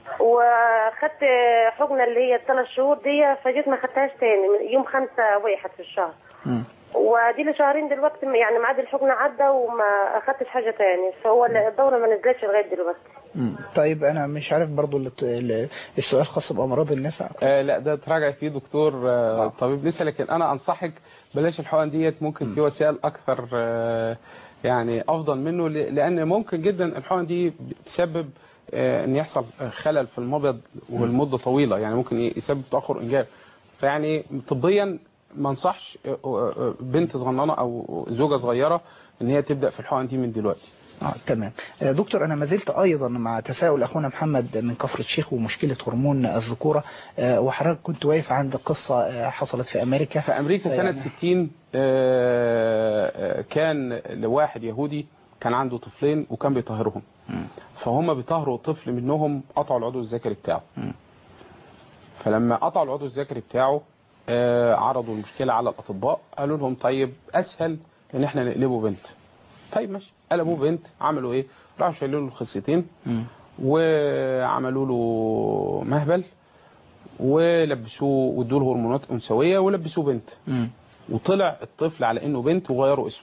H: وخدت حقنة اللي هي الثلاث شهور دي فجيت ما خدتهاش تاني من يوم خمسة واحد في الشهر
B: مم.
H: ودي لي شهرين دلوقتي يعني ميعاد الحقنة عدى وما أخدتش حاجة تاني فهو الدورة ما نزلتش لغاية دلوقتي
B: مم. طيب أنا مش عارف برضو اللي ت- ال- السؤال خاص بأمراض النساء
C: آه لا ده تراجع فيه دكتور آه طبيب نساء لكن انا انصحك بلاش الحقن ديت ممكن في وسائل اكثر آه يعني افضل منه ل- لان ممكن جدا الحقن دي بتسبب آه ان يحصل خلل في المبيض والمده طويله يعني ممكن يسبب تاخر انجاب فيعني طبيا ما انصحش آه، آه، بنت صغننه او زوجه صغيره ان هي تبدا في الحقن دي من دلوقتي
B: آه تمام آه، دكتور أنا ما زلت أيضا مع تساؤل أخونا محمد من كفر الشيخ ومشكلة هرمون الذكورة آه، وحضرتك كنت واقف عند قصة آه، حصلت في أمريكا
C: في امريكا سنه
B: فيعني-
C: 60 آه، آه، كان لواحد يهودي كان عنده طفلين وكان بيطهرهم فهم بيطهروا طفل منهم قطعوا العضو الذكري بتاعه فلما قطعوا العضو الذكري بتاعه آه، عرضوا المشكلة على الأطباء قالوا لهم طيب أسهل إن إحنا نقلبه بنت طيب ماشي قلبوه بنت عملوا إيه راحوا شايلين له الخصيتين وعملوا له مهبل ولبسوه وادوا له هرمونات أنثوية ولبسوه بنت وطلع الطفل على إنه بنت وغيروا اسمه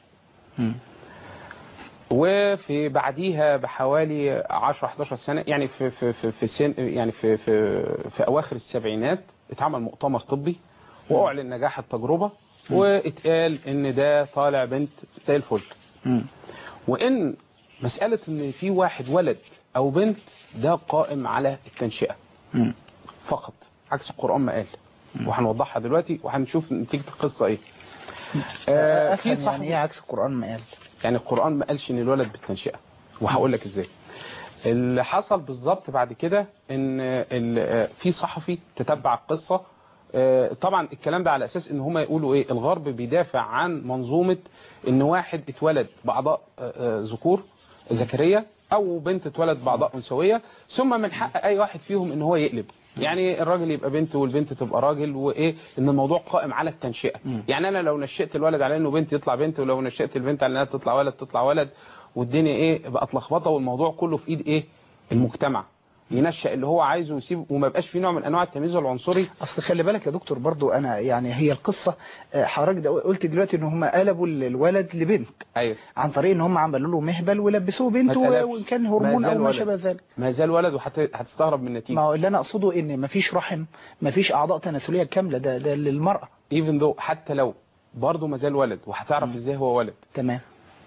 C: وفي بعديها بحوالي 10 11 سنه يعني في في في في سن يعني في في في اواخر السبعينات اتعمل مؤتمر طبي واعلن نجاح التجربه واتقال ان ده طالع بنت زي الفل وان مساله ان في واحد ولد او بنت ده قائم على التنشئه فقط عكس القران ما قال وهنوضحها دلوقتي وهنشوف نتيجه القصه ايه آه في
B: أفهم
C: صح
B: يعني ايه عكس القرآن ما قال
C: يعني القرآن ما قالش ان الولد بالتنشئة وهقول لك ازاي اللي حصل بالظبط بعد كده ان ال- آه، في صحفي تتبع القصة آه، طبعا الكلام ده على اساس ان هما يقولوا ايه الغرب بيدافع عن منظومة ان واحد اتولد باعضاء آه، آه، ذكور ذكرية او بنت اتولد باعضاء انثوية ثم من حق اي واحد فيهم ان هو يقلب يعني الراجل يبقى بنت والبنت تبقى راجل وايه ان الموضوع قائم على التنشئه يعني انا لو نشئت الولد على انه بنت يطلع بنت ولو نشئت البنت على انها تطلع ولد تطلع ولد والدنيا ايه بقت لخبطه والموضوع كله في ايد ايه المجتمع ينشأ اللي هو عايزه ويسيب وما يبقاش في نوع من انواع التمييز العنصري
B: اصل خلي بالك يا دكتور برضو انا يعني هي القصة آه، حضرتك ده قلت دلوقتي ان هم قلبوا ال- الولد لبنت
C: ايوه
B: عن طريق ان هم عملوا له مهبل ولبسوه بنت
C: ما
B: و-
C: اتقلبش.
B: وان كان
C: ما
B: هرمون
C: زال
B: او ما
C: ولد.
B: شابه ذلك
C: ما زال ولد وهتستغرب من
B: ما
C: النتيجه
B: هو اللي انا اقصده ان مفيش رحم مفيش اعضاء تناسليه كامله ده, ده للمراه
C: ايفن ذو حتى لو برضه ما زال ولد وهتعرف ازاي هو ولد
B: تمام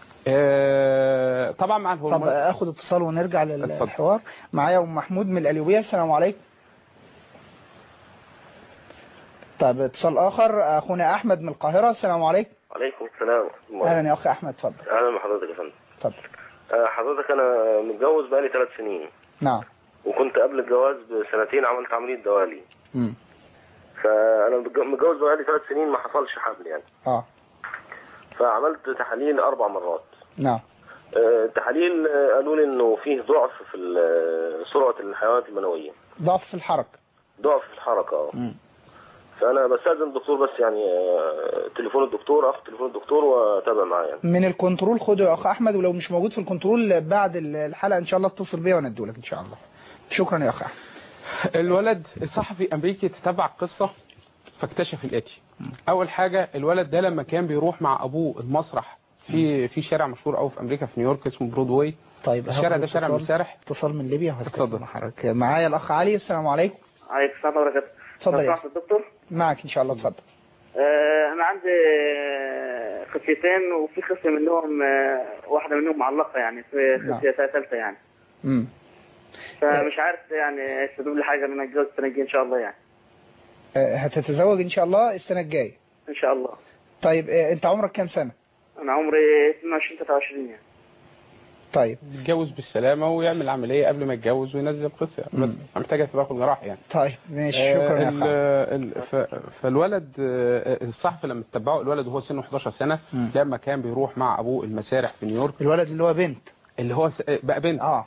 C: آه طبعا مع
B: طب
C: الهرمون
B: اخد اتصال ونرجع
C: اتفضل.
B: للحوار معايا ام محمود من القليوبيه السلام عليكم طب اتصال اخر اخونا احمد من القاهره السلام عليكم
I: عليكم السلام ورحمة الله.
B: اهلا يا اخ احمد اتفضل
I: اهلا بحضرتك يا فندم
B: اتفضل
I: آه، حضرتك انا متجوز بقالي ثلاث سنين
B: نعم
I: وكنت قبل الجواز بسنتين عملت عملية دوالي
B: امم
I: فانا متج- متجوز بقالي ثلاث سنين ما حصلش حمل يعني
B: اه
I: فعملت تحاليل اربع مرات
B: نعم
I: آه، التحاليل آه، قالوا لي انه فيه ضعف في ال- سرعة الحيوانات المنوية
B: ضعف في الحركه
I: ضعف في الحركة اه
B: مم.
I: فانا بستاذن الدكتور بس يعني آه، تليفون الدكتور اخد تليفون الدكتور واتابع معاه يعني
B: من الكنترول خده يا اخ احمد ولو مش موجود في الكنترول بعد الحلقه ان شاء الله اتصل بيا وندولك ان شاء الله شكرا يا اخ احمد
C: الولد الصحفي امريكي تتبع القصه فاكتشف الاتي اول حاجه الولد ده لما كان بيروح مع ابوه المسرح في في شارع مشهور قوي في امريكا في نيويورك اسمه برودواي
B: طيب
C: الشارع
B: هاخد
C: ده شارع
B: اتصال-
C: مسارح
B: اتصال من ليبيا وهستكمل
C: اتفضل.
B: مع حضرتك معايا الاخ علي السلام عليكم
J: عليكم السلام وبركاته
B: اتفضل
J: لو
B: يا
J: سمحت الدكتور
B: معك ان شاء الله اتفضل
J: آه انا عندي آه، خصيتين وفي خصيه منهم آه، واحده منهم معلقه يعني في
B: نعم.
J: خصيه ثالثه يعني
B: امم
J: فمش عارف يعني يستدوب لي حاجه ان انا اتجوز السنه الجايه ان شاء الله يعني
B: آه، هتتزوج ان شاء الله السنه الجايه
J: ان شاء الله
B: طيب آه، انت عمرك كام سنه
J: انا عمري 22 23 يعني
B: طيب
C: يتجوز بالسلامه ويعمل عمليه قبل ما يتجوز وينزل القصه بس محتاجه تدخل جراحي يعني
B: طيب ماشي
C: آه،
B: شكرا يا
C: ال-
B: اخ علي.
C: ال- ف- فالولد آه، الصحفي لما اتبعه الولد وهو سنه 11 سنه
B: مم.
C: لما كان بيروح مع ابوه المسارح في نيويورك
B: الولد اللي هو بنت
C: اللي هو س- بقى بنت
B: اه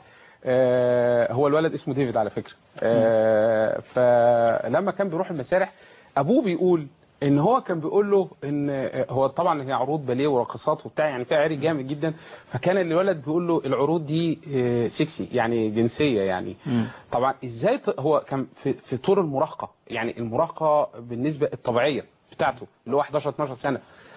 C: آه، هو الولد اسمه ديفيد على فكرة آه، فلما كان بيروح المسارح ابوه بيقول ان هو كان بيقول له ان آه، هو طبعا هي عروض باليه ورقصات وبتاع يعني فيها عري جامد جدا فكان الولد بيقول له العروض دي آه، سكسي يعني جنسيه يعني طبعا ازاي ت- هو كان في في طور المراهقه يعني المراهقه بالنسبه الطبيعيه بتاعته اللي هو 11 12 سنه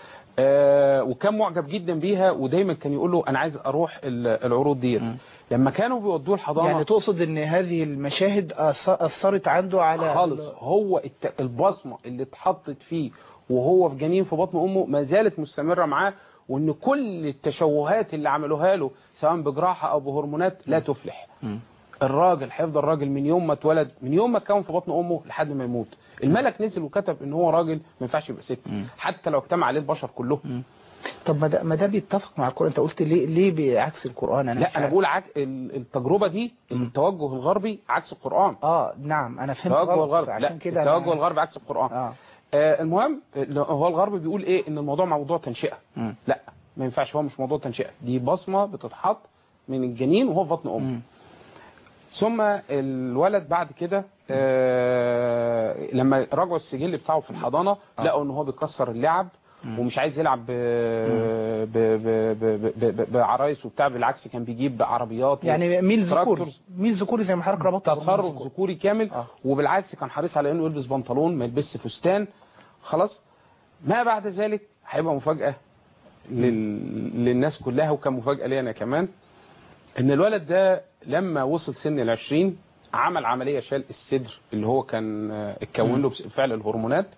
C: آه وكان معجب جدا بيها ودايما كان يقول له انا عايز اروح ال- العروض دي لما كانوا بيودوه الحضانه
B: يعني تقصد ان هذه المشاهد أث- اثرت عنده على
C: خالص هو الت- البصمه اللي اتحطت فيه وهو في جنين في بطن امه ما زالت مستمره معاه وان كل التشوهات اللي عملوها له سواء بجراحه او بهرمونات لا تفلح الراجل هيفضل راجل من يوم ما اتولد من يوم ما كان في بطن امه لحد ما يموت الملك نزل وكتب ان هو راجل ما ينفعش يبقى ست حتى لو اجتمع عليه البشر كلهم
B: طب ما ده ما ده بيتفق مع القران انت قلت ليه ليه بعكس القران انا مش
C: لا انا
B: عارف.
C: بقول عك... ال- التجربه دي التوجه الغربي عكس القران
B: اه نعم انا فهمت
C: التوجه
B: غلط
C: الغربي لا
B: عشان كده
C: التوجه
B: أنا-
C: الغربي عكس القران
B: اه
C: آه المهم آه، هو الغرب بيقول ايه ان الموضوع موضوع تنشئه
B: مم.
C: لا ما ينفعش هو مش موضوع تنشئه دي بصمه بتتحط من الجنين وهو في بطن امه
B: مم.
C: ثم الولد بعد كده آه لما راجعوا السجل بتاعه في الحضانه لقوا ان هو بيكسر اللعب ومش عايز يلعب ب- ب- ب- ب- ب- ب- بعرايس وبتاع بالعكس كان بيجيب عربيات
B: يعني ميل ذكوري
C: تراكتورز.
B: ميل ذكوري زي ما حضرتك ربطت
C: تصرف ذكوري كامل
B: آه.
C: وبالعكس كان حريص على انه يلبس بنطلون ما يلبسش فستان خلاص ما بعد ذلك هيبقى مفاجاه لل... للناس كلها وكان مفاجاه لي انا كمان ان الولد ده لما وصل سن العشرين عمل عمليه شال الصدر اللي هو كان آه، اتكون له بفعل الهرمونات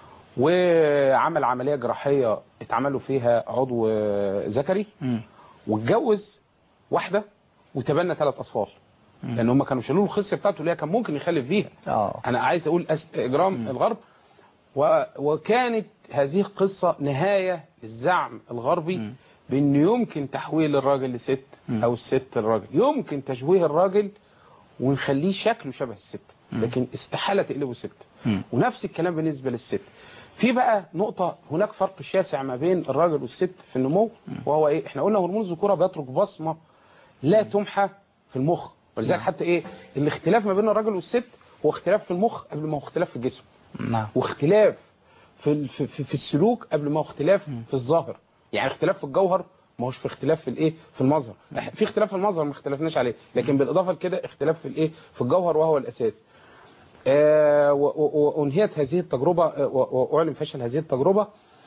C: وعمل عمليه جراحيه اتعمل له فيها عضو آه، ذكري
B: مم.
C: واتجوز واحده وتبنى ثلاث اطفال لان هم كانوا شالوا له الخصيه بتاعته اللي هي كان ممكن يخلف بيها
B: اه
C: انا عايز اقول أس... اجرام الغرب و... وكانت هذه القصه نهايه للزعم الغربي بان يمكن تحويل الراجل لست
B: مم.
C: او الست للراجل يمكن تشويه الراجل ونخليه شكله شبه الست لكن استحاله تقلبه ست
B: مم.
C: ونفس الكلام بالنسبه للست في بقى نقطة هناك فرق شاسع ما بين الراجل والست في النمو وهو ايه احنا قلنا هرمون الذكورة بيترك بصمة لا تمحى في المخ ولذلك حتى ايه الاختلاف ما بين الراجل والست هو اختلاف في المخ قبل ما هو اختلاف في الجسم
B: نعم
C: واختلاف في ال- في, في, في السلوك قبل ما هو اختلاف في الظاهر يعني اختلاف في الجوهر ما هوش في اختلاف في الايه في المظهر إح- في اختلاف في المظهر ما اختلفناش عليه لكن بالاضافه لكده اختلاف في الايه في الجوهر وهو الاساس آه، و- و- وانهيت هذه التجربه آه، و- واعلن فشل هذه التجربه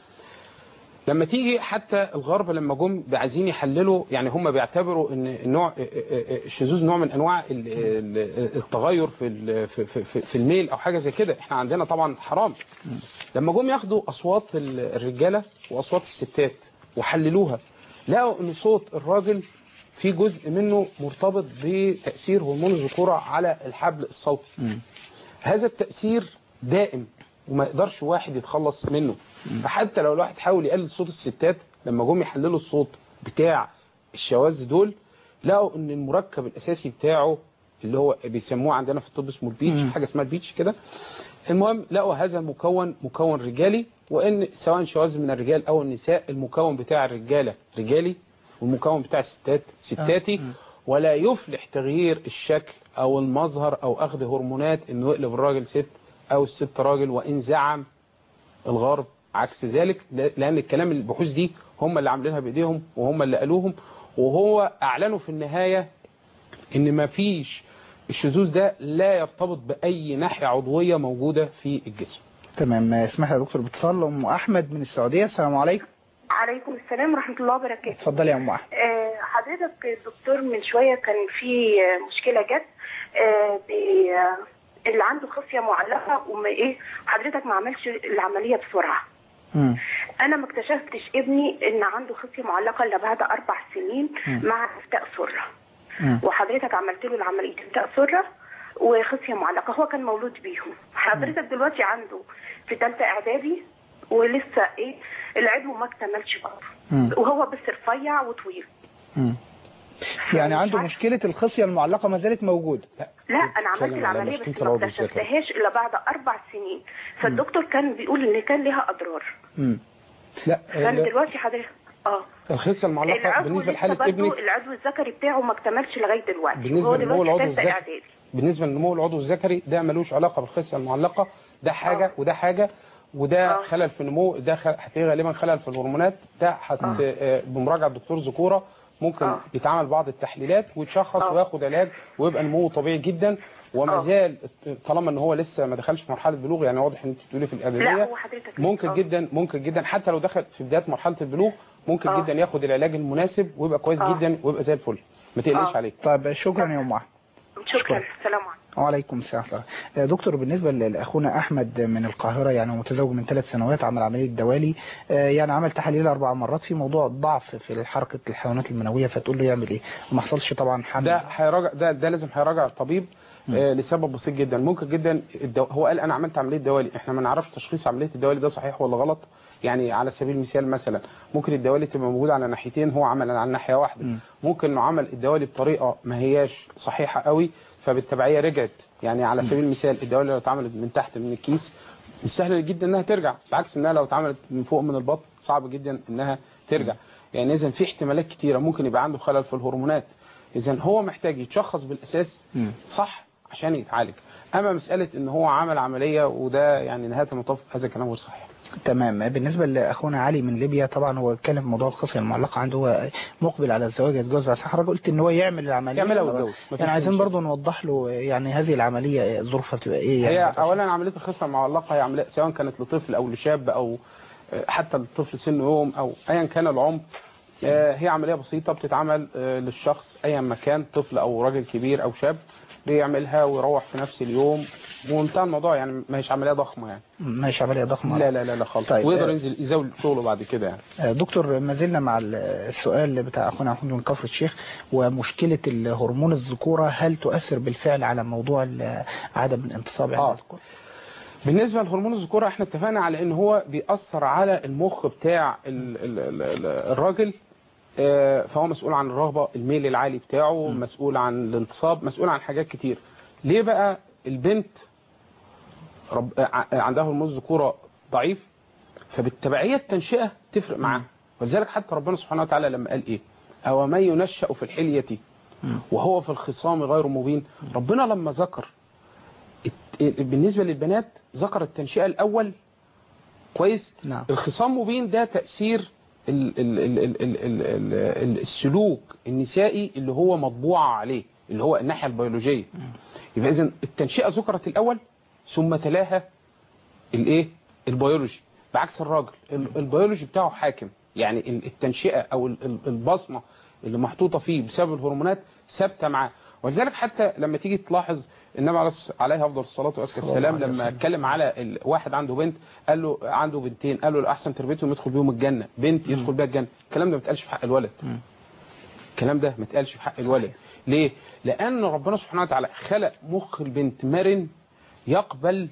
C: لما تيجي حتى الغرب لما جم عايزين يحللوا يعني هم بيعتبروا ان النوع الشذوذ نوع من انواع ال- ال- التغير في ال- في في- في الميل او حاجه زي كده احنا عندنا طبعا حرام لما جم ياخدوا اصوات ال- الرجاله واصوات الستات وحللوها لقوا ان صوت الراجل في جزء منه مرتبط بتاثير هرمون الذكوره على الحبل الصوتي هذا التأثير دائم وما يقدرش واحد يتخلص منه فحتى لو الواحد حاول يقلل صوت الستات لما جم يحللوا الصوت بتاع الشواذ دول لقوا ان المركب الاساسي بتاعه اللي هو بيسموه عندنا في الطب اسمه البيتش حاجه اسمها البيتش كده المهم لقوا هذا مكون مكون رجالي وان سواء شواذ من الرجال او النساء المكون بتاع الرجاله رجالي والمكون بتاع الستات ستاتي ولا يفلح تغيير الشكل او المظهر او اخذ هرمونات انه يقلب الراجل ست او الست راجل وان زعم الغرب عكس ذلك لان الكلام البحوث دي هم اللي عاملينها بايديهم وهم اللي قالوهم وهو اعلنوا في النهايه ان ما فيش الشذوذ ده لا يرتبط باي ناحيه عضويه موجوده في الجسم
B: تمام اسمح لي يا دكتور باتصال ام احمد من السعوديه السلام عليكم
K: عليكم السلام ورحمة الله وبركاته
B: اتفضلي يا ام احمد
K: آه، حضرتك الدكتور من شوية كان في آه، مشكلة جت آه، ب- آه، اللي عنده خصية معلقة وما ايه حضرتك ما عملش العملية بسرعة
B: مم.
K: انا ما اكتشفتش ابني ان عنده خصية معلقة الا بعد اربع سنين مع استاء سرة
B: مم.
K: وحضرتك عملت له العملية استاء سرة وخصية معلقة هو كان مولود بيهم حضرتك دلوقتي عنده في ثالثة اعدادي ولسه ايه العضو ما اكتملش برضه
B: مم.
K: وهو بس رفيع وطويل
B: مم. يعني عنده مشكله الخصيه المعلقه ما زالت موجوده
K: لا انا عملت
C: بتتكلم على
K: العمليه
C: مشكلة
K: بس ما
C: العضو الذكري.
K: اكتشفتهاش الا بعد اربع سنين فالدكتور كان بيقول ان كان لها اضرار
B: مم.
C: لا
K: فانا
C: ال-
K: دلوقتي حضرتك اه
C: الخصيه المعلقه
K: العضو
C: بالنسبه
K: لسه
C: لحاله
K: برضه
C: ابنك
K: العضو الذكري بتاعه ما اكتملش لغايه دلوقتي
C: بالنسبة
K: وهو
C: لنمو
K: دلوقتي
C: العضو
K: ثالثه
C: الذكري
K: اعدادي
C: بالنسبه لنمو العضو الذكري ده ملوش علاقه بالخصيه المعلقه ده حاجه وده حاجه وده
K: آه.
C: خلل في النمو ده خ- هتلاقيه غالبا خلل في الهرمونات ده هت آه، بمراجعه دكتور ذكوره ممكن
K: آه.
C: يتعمل بعض التحليلات ويتشخص
K: آه.
C: وياخد علاج ويبقى نموه طبيعي جدا وما
K: آه.
C: زال طالما ان هو لسه ما دخلش في مرحله بلوغ يعني واضح ان انت بتقولي في
K: لا
C: الاعداديه
K: هو حضرتك
C: ممكن
K: آه.
C: جدا ممكن جدا حتى لو دخل في بدايه مرحله البلوغ ممكن
K: آه.
C: جدا ياخد العلاج المناسب ويبقى كويس
K: آه.
C: جدا ويبقى زي الفل ما تقلقش
K: آه.
C: عليه
B: طيب شكرا يا ام احمد
K: شكرا سلام عليكم
B: وعليكم السلام ورحمة الله. دكتور بالنسبة لاخونا احمد من القاهرة يعني هو متزوج من ثلاث سنوات عمل عملية دوالي آه، يعني عمل تحاليل اربع مرات في موضوع الضعف في حركة الحيوانات المنوية فتقول له يعمل ايه وما حصلش طبعا حمل
C: ده هيراجع ده ده لازم هيراجع الطبيب آه لسبب بسيط جدا ممكن جدا الدو... هو قال انا عملت عمليه دوالي احنا ما نعرفش تشخيص عمليه الدوالي ده صحيح ولا غلط يعني على سبيل المثال مثلا ممكن الدوالي تبقى موجوده على ناحيتين هو عمل على ناحيه واحده
B: مم.
C: ممكن انه عمل الدوالي بطريقه ما هياش صحيحه قوي فبالتبعيه رجعت يعني على سبيل المثال الدوالي لو اتعملت من تحت من الكيس سهل جدا انها ترجع بعكس انها لو اتعملت من فوق من البطن صعب جدا انها ترجع يعني اذا في احتمالات كتيره ممكن يبقى عنده خلل في الهرمونات اذا هو محتاج يتشخص بالاساس صح عشان يتعالج اما مساله ان هو عمل عمليه وده يعني نهايه المطاف هذا كلام غير صحيح
B: تمام بالنسبة لأخونا علي من ليبيا طبعا هو اتكلم في موضوع الخصية المعلقة عنده هو مقبل على الزواج يتجوز بس حضرتك قلت ان هو يعمل العملية
C: يعملها ويتجوز مفيش
B: يعني عايزين
C: مشكلة.
B: برضه نوضح له يعني هذه العملية ظروفها بتبقى ايه
C: هي
B: يعني
C: اولا عمليه الخصيه المعلقه هي عمليه سواء كانت لطفل او لشاب او آه، حتى الطفل سنه يوم او ايا كان العمر آه، هي عمليه بسيطه بتتعمل آه، للشخص ايا ما كان طفل او راجل كبير او شاب بيعملها ويروح في نفس اليوم وانتهى الموضوع يعني ما هيش عمليه ضخمه يعني
B: ماشي عملية ضخمة
C: لا لا لا لا خالص
B: طيب،
C: ويقدر
B: آه،
C: ينزل يزاول شغله بعد كده يعني
B: آه، دكتور ما زلنا مع ال- السؤال بتاع اخونا محمود من كفر الشيخ ومشكلة الهرمون الذكورة هل تؤثر بالفعل على موضوع ال- عدم الانتصاب عند
C: آه.
B: الذكور؟
C: بالنسبه لهرمون الذكوره احنا اتفقنا على ان هو بيأثر على المخ بتاع ال ال ال ال الراجل آه، فهو مسؤول عن الرغبه الميل العالي بتاعه مسؤول عن الانتصاب مسؤول عن حاجات كتير ليه بقى البنت رب ع- عندها هرمون الذكوره ضعيف فبالتبعيه التنشئه تفرق معاها ولذلك حتى ربنا سبحانه وتعالى لما قال ايه او من ينشأ في الحليه وهو في الخصام غير مبين ربنا لما ذكر الت- بالنسبه للبنات ذكر التنشئه الاول كويس
B: نعم.
C: الخصام مبين ده تاثير ال ال ال ال ال ال ال السلوك النسائي اللي هو مطبوع عليه اللي هو الناحيه البيولوجيه يبقى اذا التنشئه ذكرت الاول ثم تلاها الايه البيولوجي بعكس الراجل ال- البيولوجي بتاعه حاكم يعني ال- التنشئه او ال- ال- البصمه اللي محطوطه فيه بسبب الهرمونات ثابته معاه ولذلك حتى لما تيجي تلاحظ النبي عليه الص- عليه افضل الصلاه وازكى
B: صلى الله
C: السلام
B: عليه
C: لما
B: وسلم.
C: اتكلم على ال- واحد عنده بنت قال له عنده بنتين قال له الاحسن تربيتهم يدخل بيهم الجنه بنت يدخل بيها الجنه الكلام ده ما اتقالش في حق الولد الكلام ده ما اتقالش في حق الولد ليه لان ربنا سبحانه وتعالى خلق مخ البنت مرن يقبل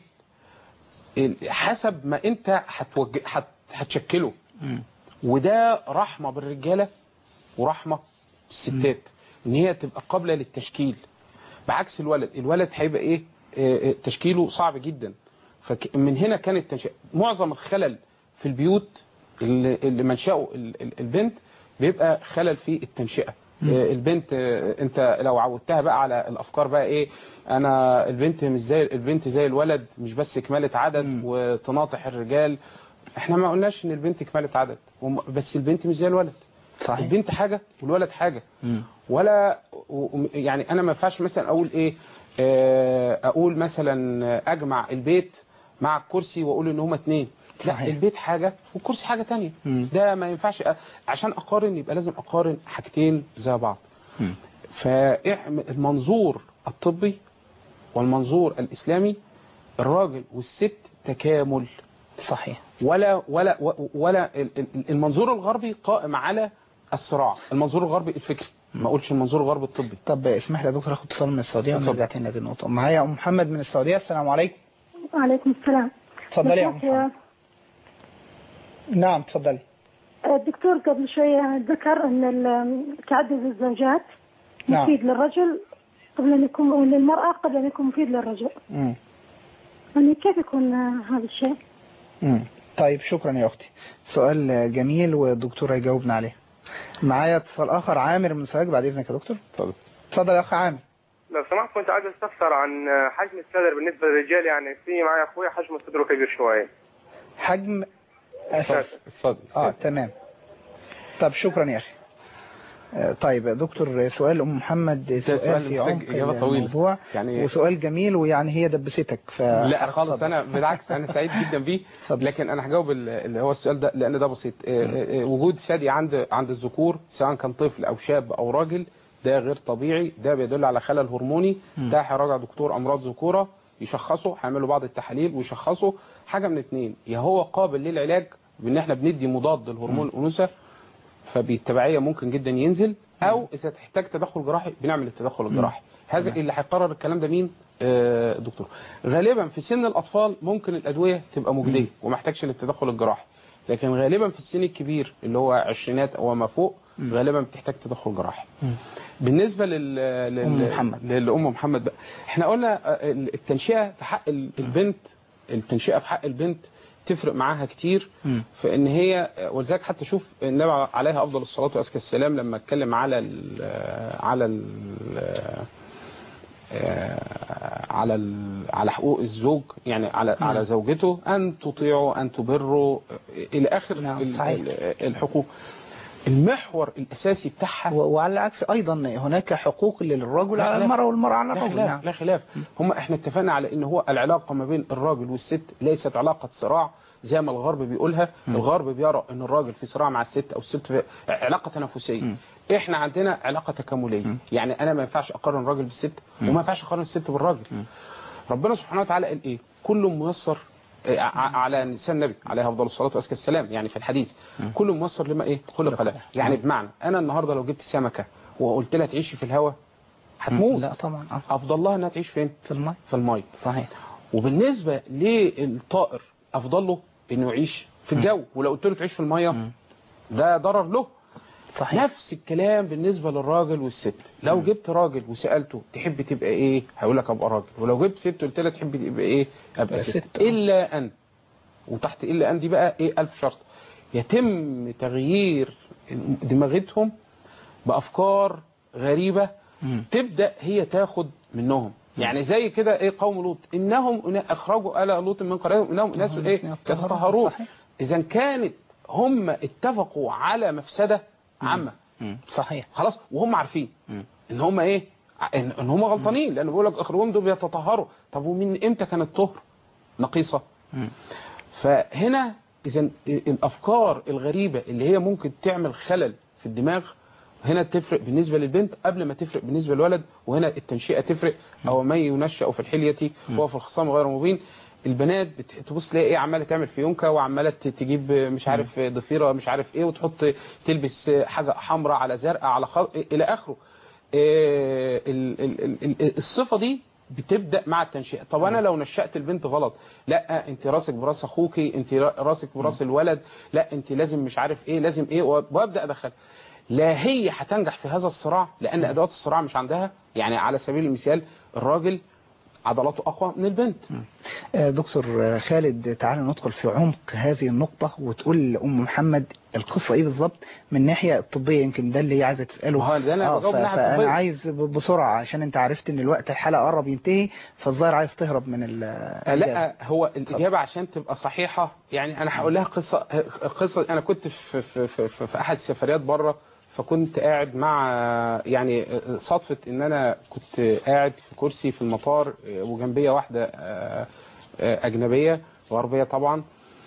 C: ال- حسب ما انت هتوج... هت... هتشكله وده رحمه بالرجاله ورحمه بالستات ان هي تبقى قابله للتشكيل بعكس الولد الولد هيبقى ايه آه، آه، تشكيله صعب جدا فمن هنا كانت التنشئه معظم الخلل في البيوت اللي, اللي منشأه ال- ال- البنت بيبقى خلل في التنشئه آه، البنت آه، انت لو عودتها بقى على الافكار بقى ايه انا البنت مش زي البنت زي الولد مش بس كماله عدد وتناطح الرجال احنا ما قلناش ان البنت كماله عدد وم- بس البنت مش زي الولد
B: صحيح.
C: البنت حاجه والولد حاجه ولا و- يعني انا ما ينفعش مثلا اقول ايه آه، اقول مثلا اجمع البيت مع الكرسي واقول ان هما اتنين لا
B: صحيح.
C: البيت حاجه والكرسي حاجه تانية
B: مم.
C: ده ما ينفعش أ- عشان اقارن يبقى لازم اقارن حاجتين زي بعض فالمنظور الطبي والمنظور الاسلامي الراجل والست تكامل
B: صحيح
C: ولا ولا ولا ال- ال- المنظور الغربي قائم على الصراع المنظور الغربي الفكري ما اقولش المنظور الغربي الطبي
B: طب اسمح لي يا دكتور اخد اتصال من السعوديه
C: اتفضل.
B: ونرجع تاني لهذه النقطه معايا ام محمد من السعوديه السلام عليكم
L: وعليكم السلام
B: اتفضلي يا ام
L: مساك
B: محمد نعم اتفضلي
L: الدكتور قبل شوية ذكر أن ال- تعدد الزوجات
B: نعم.
L: مفيد للرجل قبل أن يكون للمرأة قبل أن يكون مفيد للرجل
B: مم.
L: يعني كيف يكون آه، هذا الشيء؟
B: مم. طيب شكرا يا اختي سؤال جميل والدكتور هيجاوبنا عليه معايا اتصال اخر عامر من سوهاج بعد اذنك يا دكتور
C: اتفضل
B: اتفضل يا اخ عامر
M: لو سمحت كنت عايز استفسر عن حجم الصدر بالنسبه للرجال يعني في معايا اخويا حجم صدره كبير شويه
B: حجم اسف
C: اتفضل
B: اه تمام طب شكرا يا اخي آه، طيب يا دكتور سؤال ام محمد سؤال,
C: سؤال
B: في
C: محتاج
B: عمق
C: إجابة طويلة.
B: الموضوع
C: يعني-
B: وسؤال جميل ويعني هي دبستك ف
C: لا خالص انا بالعكس انا سعيد جدا بيه لكن انا هجاوب ال- اللي هو السؤال ده لان ده بسيط آه، آه، آه، وجود ثدي عند عند الذكور سواء كان طفل او شاب او راجل ده غير طبيعي ده بيدل على خلل هرموني
B: مم.
C: ده هيراجع دكتور امراض ذكوره يشخصه هيعملوا بعض التحاليل ويشخصه حاجه من اتنين يا هو قابل للعلاج بان احنا بندي مضاد لهرمون الانوثه فبالتبعيه ممكن جدا ينزل او اذا تحتاج تدخل جراحي بنعمل التدخل الجراحي هذا اللي هيقرر الكلام ده مين آه، دكتور غالبا في سن الاطفال ممكن الادويه تبقى مجديه وما يحتاجش للتدخل الجراحي لكن غالبا في السن الكبير اللي هو عشرينات او ما فوق غالبا بتحتاج تدخل جراحي بالنسبه لل, لل...
B: أم محمد.
C: للام محمد بقى احنا قلنا آه، التنشئه في حق ال- البنت التنشئه في حق البنت تفرق معاها كتير في ان هي ولذلك حتى شوف النبي عليها افضل الصلاه وازكى السلام لما اتكلم على ال على ال على ال على حقوق الزوج يعني على
B: نعم.
C: على زوجته ان تطيعوا ان تبروا الى اخر
B: نعم،
C: ال-
B: صحيح.
C: ال- الحقوق المحور الاساسي بتاعها
B: وعلى العكس ايضا هناك حقوق للرجل
C: لا
B: على
C: خلاف.
B: المرأة والمرأة على
C: لا
B: الرجل
C: خلاف
B: نعم.
C: لا خلاف هم احنا اتفقنا على ان هو العلاقه ما بين الراجل والست ليست علاقه صراع زي ما الغرب بيقولها الغرب بيرى ان الراجل في صراع مع الست او الست في علاقه تنافسيه احنا عندنا علاقه تكامليه يعني انا ما ينفعش اقارن الراجل بالست وما ينفعش اقارن الست بالراجل ربنا سبحانه وتعالى قال ايه كل ميسر إيه، ع- على نساء النبي عليه افضل الصلاه وازكى السلام يعني في الحديث كل ميسر لما ايه خلق له يعني بمعنى انا النهارده لو جبت سمكه وقلت لها تعيشي في الهواء هتموت
B: لا طبعا آه.
C: افضل لها انها تعيش فين
B: في الماء
C: في الماء
B: صحيح
C: وبالنسبه للطائر افضل له انه يعيش في الجو ولو قلت له تعيش في الميه ده ضرر له
B: صحيح.
C: نفس الكلام بالنسبه للراجل والست لو جبت راجل وسالته تحب تبقى ايه هيقول لك ابقى راجل ولو جبت ست قلت لها تحب تبقى ايه ابقى ست,
B: ست.
C: الا ان وتحت الا ان دي بقى ايه الف شرط يتم تغيير دماغتهم بافكار غريبه تبدا هي تاخد منهم يعني زي كده ايه قوم لوط انهم أنا- اخرجوا ال لوط من قريتهم انهم ناس ايه يتطهرون اذا كانت هم اتفقوا على مفسده عامه
B: صحيح
C: خلاص وهم عارفين ان هم ايه ان إن هم غلطانين لان بيقول لك اخرجهم دول بيتطهروا طب ومن امتى كان الطهر نقيصه فهنا اذا الافكار الغريبه اللي هي ممكن تعمل خلل في الدماغ هنا تفرق بالنسبه للبنت قبل ما تفرق بالنسبه للولد وهنا التنشئه تفرق او من ينشأ في الحليه هو في الخصام غير مبين البنات بت- تبص تلاقي ايه عماله تعمل فيونكه وعماله ت- تجيب مش عارف ضفيره مش عارف ايه وتحط تلبس حاجه حمراء على زرقاء على خل... الى اخره إيه ال- ال- ال- ال- الصفه دي بتبدا مع التنشئه طب انا لو نشأت البنت غلط لا انت راسك براس اخوكي انت را- راسك براس الولد لا انت لازم مش عارف ايه لازم ايه وابدا ادخل لا هي هتنجح في هذا الصراع لان ادوات الصراع مش عندها يعني على سبيل المثال الراجل عضلاته اقوى من البنت
B: آه، دكتور آه، خالد تعالى ندخل في عمق هذه النقطة وتقول لأم محمد القصة ايه بالظبط من الناحية الطبية يمكن ده اللي هي عايزة تسأله
C: ما هو ده أنا بجاوب
B: ف-
C: من الناحية
B: فأنا
C: الطبية.
B: عايز ب- بسرعة عشان انت عرفت ان الوقت الحلقة قرب ينتهي فالظاهر عايز تهرب من ال
C: آه، لا هو الإجابة عشان تبقى صحيحة يعني أنا هقول لها قصة قصة أنا كنت في في في, في, في أحد السفريات بره فكنت قاعد مع يعني صدفة إن أنا كنت قاعد في كرسي في المطار وجنبية واحدة آه، آه، أجنبية غربية طبعا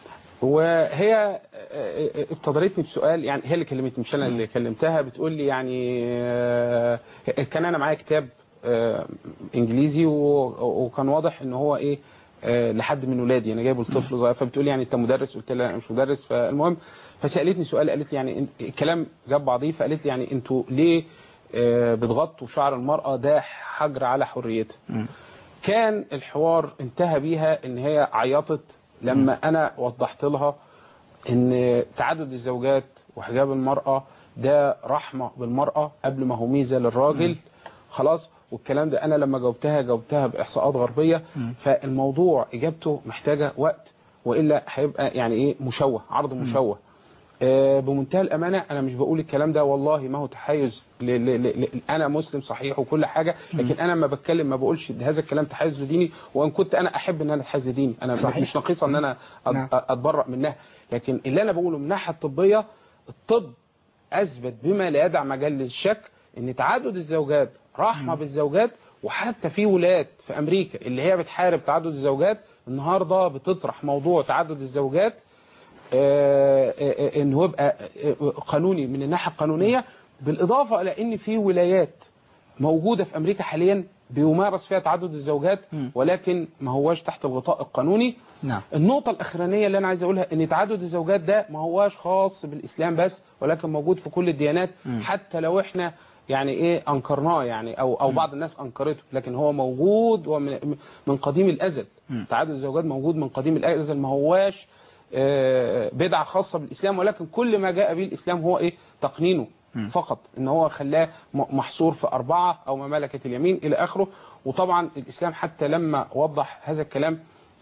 C: وهي ابتدرتني بسؤال يعني هي اللي كلمتني مش انا اللي كلمتها بتقول لي يعني آه، كان انا معايا كتاب آه، انجليزي و- وكان واضح ان هو ايه آه، لحد من ولادي انا جايبه لطفل صغير فبتقول لي يعني انت مدرس قلت لها انا مش مدرس فالمهم فسالتني سؤال قالت لي يعني إن- الكلام جاب بعضيه فقالت لي يعني انتوا ليه آه، بتغطوا شعر المراه ده حجر على حريتها كان الحوار انتهى بيها ان هي عيطت لما انا وضحت لها ان تعدد الزوجات وحجاب المرأة ده رحمة بالمرأة قبل ما هو ميزة للراجل خلاص والكلام ده انا لما جاوبتها جاوبتها باحصاءات غربية فالموضوع اجابته محتاجة وقت والا هيبقى يعني ايه مشوه عرض مشوه آه، بمنتهى الامانه انا مش بقول الكلام ده والله ما هو تحيز ل... ل... ل... ل- انا مسلم صحيح وكل حاجه لكن انا لما بتكلم ما بقولش هذا الكلام تحيز لديني وان كنت انا احب ان انا اتحيز لديني انا
B: صحيح.
C: مش نقيصه ان انا أت-
B: نعم.
C: اتبرأ منها لكن اللي انا بقوله من الناحيه الطبيه الطب اثبت بما لا يدع مجال للشك ان تعدد الزوجات رحمه بالزوجات وحتى في ولايات في امريكا اللي هي بتحارب تعدد الزوجات النهارده بتطرح موضوع تعدد الزوجات آه، آه، آه، ان هو يبقى آه، قانوني من الناحيه القانونيه بالاضافه الى ان في ولايات موجوده في امريكا حاليا بيمارس فيها تعدد الزوجات ولكن ما هواش تحت الغطاء القانوني
B: نعم
C: النقطة الأخرانية اللي أنا عايز أقولها إن تعدد الزوجات ده ما هواش خاص بالإسلام بس ولكن موجود في كل الديانات حتى لو إحنا يعني إيه أنكرناه يعني أو أو بعض الناس أنكرته لكن هو موجود ومن من قديم الأزل تعدد الزوجات موجود من قديم الأزل ما هواش آه، بدعة خاصة بالإسلام ولكن كل ما جاء به الإسلام هو إيه تقنينه فقط ان هو خلاه م- محصور في أربعة أو ما ملكت اليمين إلى آخره وطبعا الإسلام حتى لما وضح هذا الكلام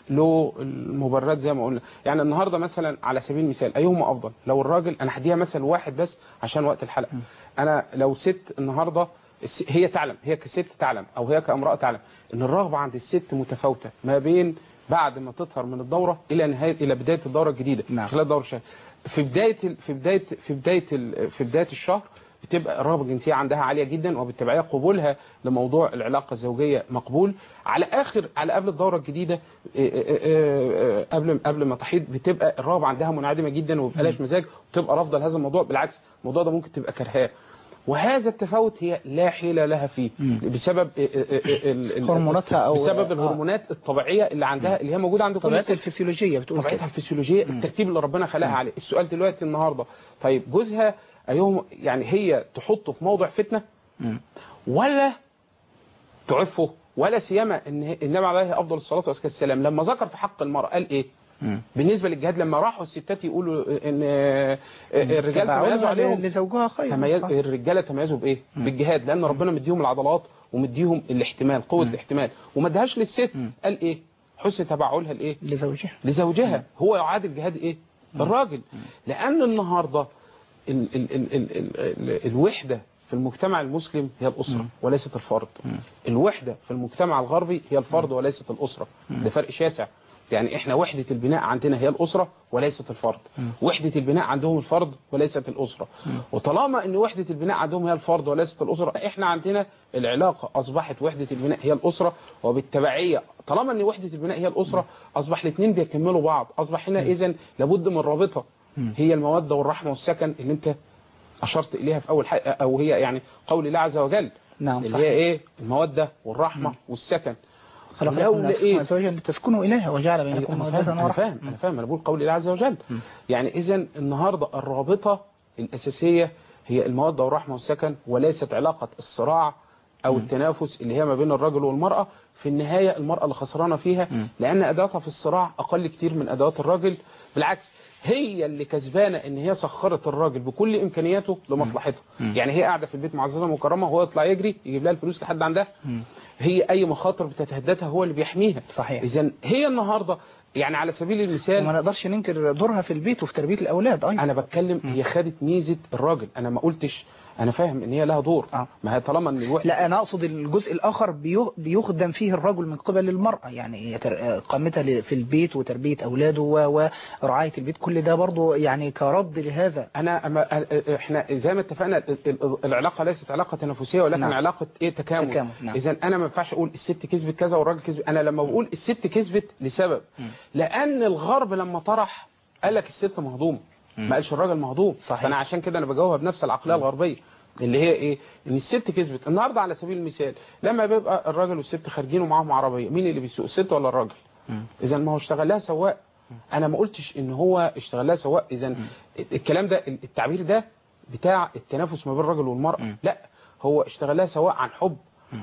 C: له المبررات زي ما قلنا يعني النهارده مثلا على سبيل المثال ايهما افضل لو الراجل انا هديها مثل واحد بس عشان وقت الحلقه انا لو ست النهارده الس- هي تعلم هي كست تعلم او هي كامراه تعلم ان الرغبه عند الست متفاوته ما بين بعد ما تطهر من الدوره الى نهايه الى بدايه الدوره الجديده
B: نعم.
C: خلال الدوره الشهريه في بدايه ال- في بدايه في بدايه ال- في بدايه الشهر بتبقى الرغبه الجنسيه عندها عاليه جدا وبالتبعيه قبولها لموضوع العلاقه الزوجيه مقبول على اخر على قبل الدوره الجديده إيه إيه إيه قبل قبل ما تحيض بتبقى الرغبه عندها منعدمه جدا ومبقاش مزاج وبتبقى رافضه لهذا الموضوع بالعكس الموضوع ده ممكن تبقى كرهاه وهذا التفاوت هي لا حيلة لها فيه بسبب ال- ال- ال-
B: هرموناتها أو-
C: بسبب
B: آه.
C: الهرمونات الطبيعيه اللي عندها اللي هي موجوده عند كل
B: طبيعتها
C: ست.
B: الفسيولوجيه بتقول
C: طبيعتها
B: كده
C: الفسيولوجيه الترتيب اللي ربنا خلقها عليه السؤال دلوقتي النهارده طيب جوزها ايهم يعني هي تحطه في موضع فتنه ولا تعفه ولا سيما ان النبي عليه افضل الصلاه والسلام لما ذكر في حق المراه قال ايه بالنسبه للجهاد لما راحوا الستات يقولوا ان الرجال
B: تبعوها
C: تميزوا عليهم
B: لزوجها خير
C: تميز
B: صح.
C: الرجاله تميزوا بايه بالجهاد لان ربنا مديهم العضلات ومديهم الاحتمال قوه الاحتمال وما ادهاش للست قال ايه حسن تبعلها لايه
B: لزوجها
C: لزوجها هو يعادل جهاد ايه الراجل لان النهارده ال ال ال ال ال ال الوحده في المجتمع المسلم هي الاسره وليست الفرد الوحده في المجتمع الغربي هي الفرد وليست الاسره ده فرق شاسع يعني احنا وحده البناء عندنا هي الاسره وليست الفرد وحده البناء عندهم الفرد وليست الاسره وطالما ان وحده البناء عندهم هي الفرد وليست الاسره احنا عندنا العلاقه اصبحت وحده البناء هي الاسره وبالتبعيه طالما ان وحده البناء هي الاسره اصبح الاثنين بيكملوا بعض اصبح هنا اذا لابد من رابطه هي الموده والرحمه والسكن اللي انت اشرت اليها في اول حلقه او هي يعني قول الله عز وجل
B: نعم
C: اللي
B: صحيح.
C: هي ايه الموده والرحمه والسكن
B: خلق
C: لولا
B: لكم
C: ايه
B: أزواجا لتسكنوا إليها وجعل بينكم
C: أنا
B: مودة
C: فاهم أنا
B: ورحمة
C: فاهم أنا فاهم أنا بقول قول الله عز وجل يعني إذا النهاردة الرابطة الأساسية هي المودة والرحمة والسكن وليست علاقة الصراع أو التنافس اللي هي ما بين الرجل والمرأة في النهاية المرأة اللي خسرانة فيها لأن أداتها في الصراع أقل كتير من أدوات الراجل بالعكس هي اللي كسبانة ان هي سخرت الراجل بكل امكانياته لمصلحتها يعني هي قاعده في البيت معززه مكرمه وهو يطلع يجري يجيب لها الفلوس لحد عندها هي اي مخاطر بتتهددها هو اللي بيحميها
B: صحيح
C: اذا هي النهارده يعني على سبيل المثال
B: وما نقدرش ننكر دورها في البيت وفي تربيه الاولاد ايضا
C: انا بتكلم هي خدت ميزه الراجل انا ما قلتش انا فاهم ان هي لها دور
B: آه.
C: ما هي طالما ان الوحده
B: لا انا اقصد الجزء الاخر بيو- بيخدم فيه الرجل من قبل المراه يعني هي تر- قامتها ل- في البيت وتربيه اولاده و- ورعايه البيت كل ده برضه يعني كرد لهذا
C: انا أما احنا زي ما اتفقنا ال- ال- العلاقه ليست علاقه تنافسيه ولكن
B: نعم.
C: نعم. علاقه ايه تكامل,
B: تكامل، نعم.
C: اذا انا ما ينفعش اقول الست كسبت كذا والراجل كسب انا لما بقول الست كسبت لسبب لان الغرب لما طرح قال لك الست مهضومه ما قالش الراجل مهضوم
B: صحيح.
C: فانا عشان كده انا بجاوبها بنفس العقليه الغربيه اللي هي ايه ان الست كسبت النهارده على سبيل المثال لما بيبقى الراجل والست خارجين ومعاهم عربيه مين اللي بيسوق الست ولا الراجل اذا ما هو اشتغل لها سواق انا ما قلتش ان هو اشتغل لها سواق اذا الكلام ده التعبير ده بتاع التنافس ما بين الراجل والمراه لا هو اشتغل لها سواق عن حب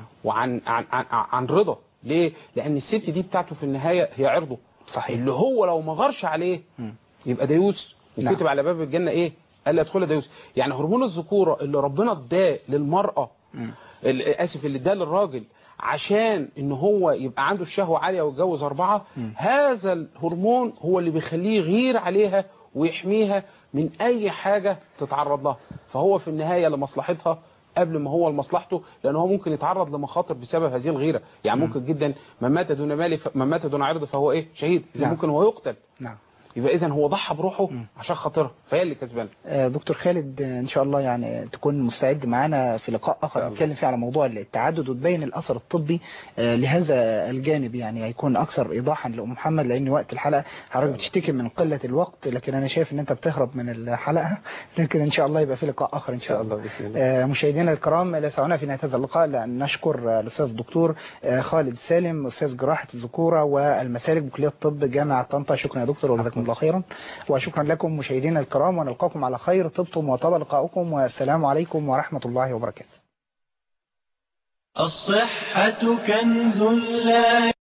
C: وعن عن عن, عن رضا ليه لان الست دي بتاعته في النهايه هي عرضه
B: صحيح.
C: اللي هو لو ما غارش عليه يبقى ديوس
B: نعم.
C: وكتب على باب الجنه ايه قال لا يدخلها ديوس يعني هرمون الذكوره اللي ربنا اداه للمراه ال- اسف اللي اداه للراجل عشان ان هو يبقى عنده الشهوه عاليه ويتجوز اربعه هذا الهرمون هو اللي بيخليه يغير عليها ويحميها من اي حاجه تتعرض لها فهو في النهايه لمصلحتها قبل ما هو لمصلحته لان هو ممكن يتعرض لمخاطر بسبب هذه الغيره يعني ممكن جدا من مات دون مال ف... من مات دون عرض فهو ايه شهيد اذا
B: نعم.
C: ممكن هو يقتل
B: نعم
C: يبقى اذا هو ضحى بروحه عشان خاطرها فهي اللي كسبانه
B: آه، دكتور خالد آه، ان شاء الله يعني تكون مستعد معانا في لقاء اخر نتكلم فيه على موضوع التعدد وتبين الاثر الطبي آه، لهذا الجانب يعني هيكون اكثر ايضاحا لام محمد لان وقت الحلقه حضرتك بتشتكي من قله الوقت لكن انا شايف ان انت بتهرب من الحلقه لكن ان شاء الله يبقى في لقاء اخر ان شاء الله
C: بسم الله
B: آه، مشاهدينا الكرام لا يسعنا في نهايه هذا اللقاء لان نشكر آه، الاستاذ الدكتور آه، خالد سالم استاذ جراحه الذكوره والمسالك بكليه الطب جامعه طنطا شكرا يا دكتور وجزاكم الله خيرا وشكرا لكم مشاهدينا الكرام ونلقاكم على خير طبتم وطاب لقاؤكم والسلام عليكم ورحمه الله وبركاته
A: الصحة كنز لا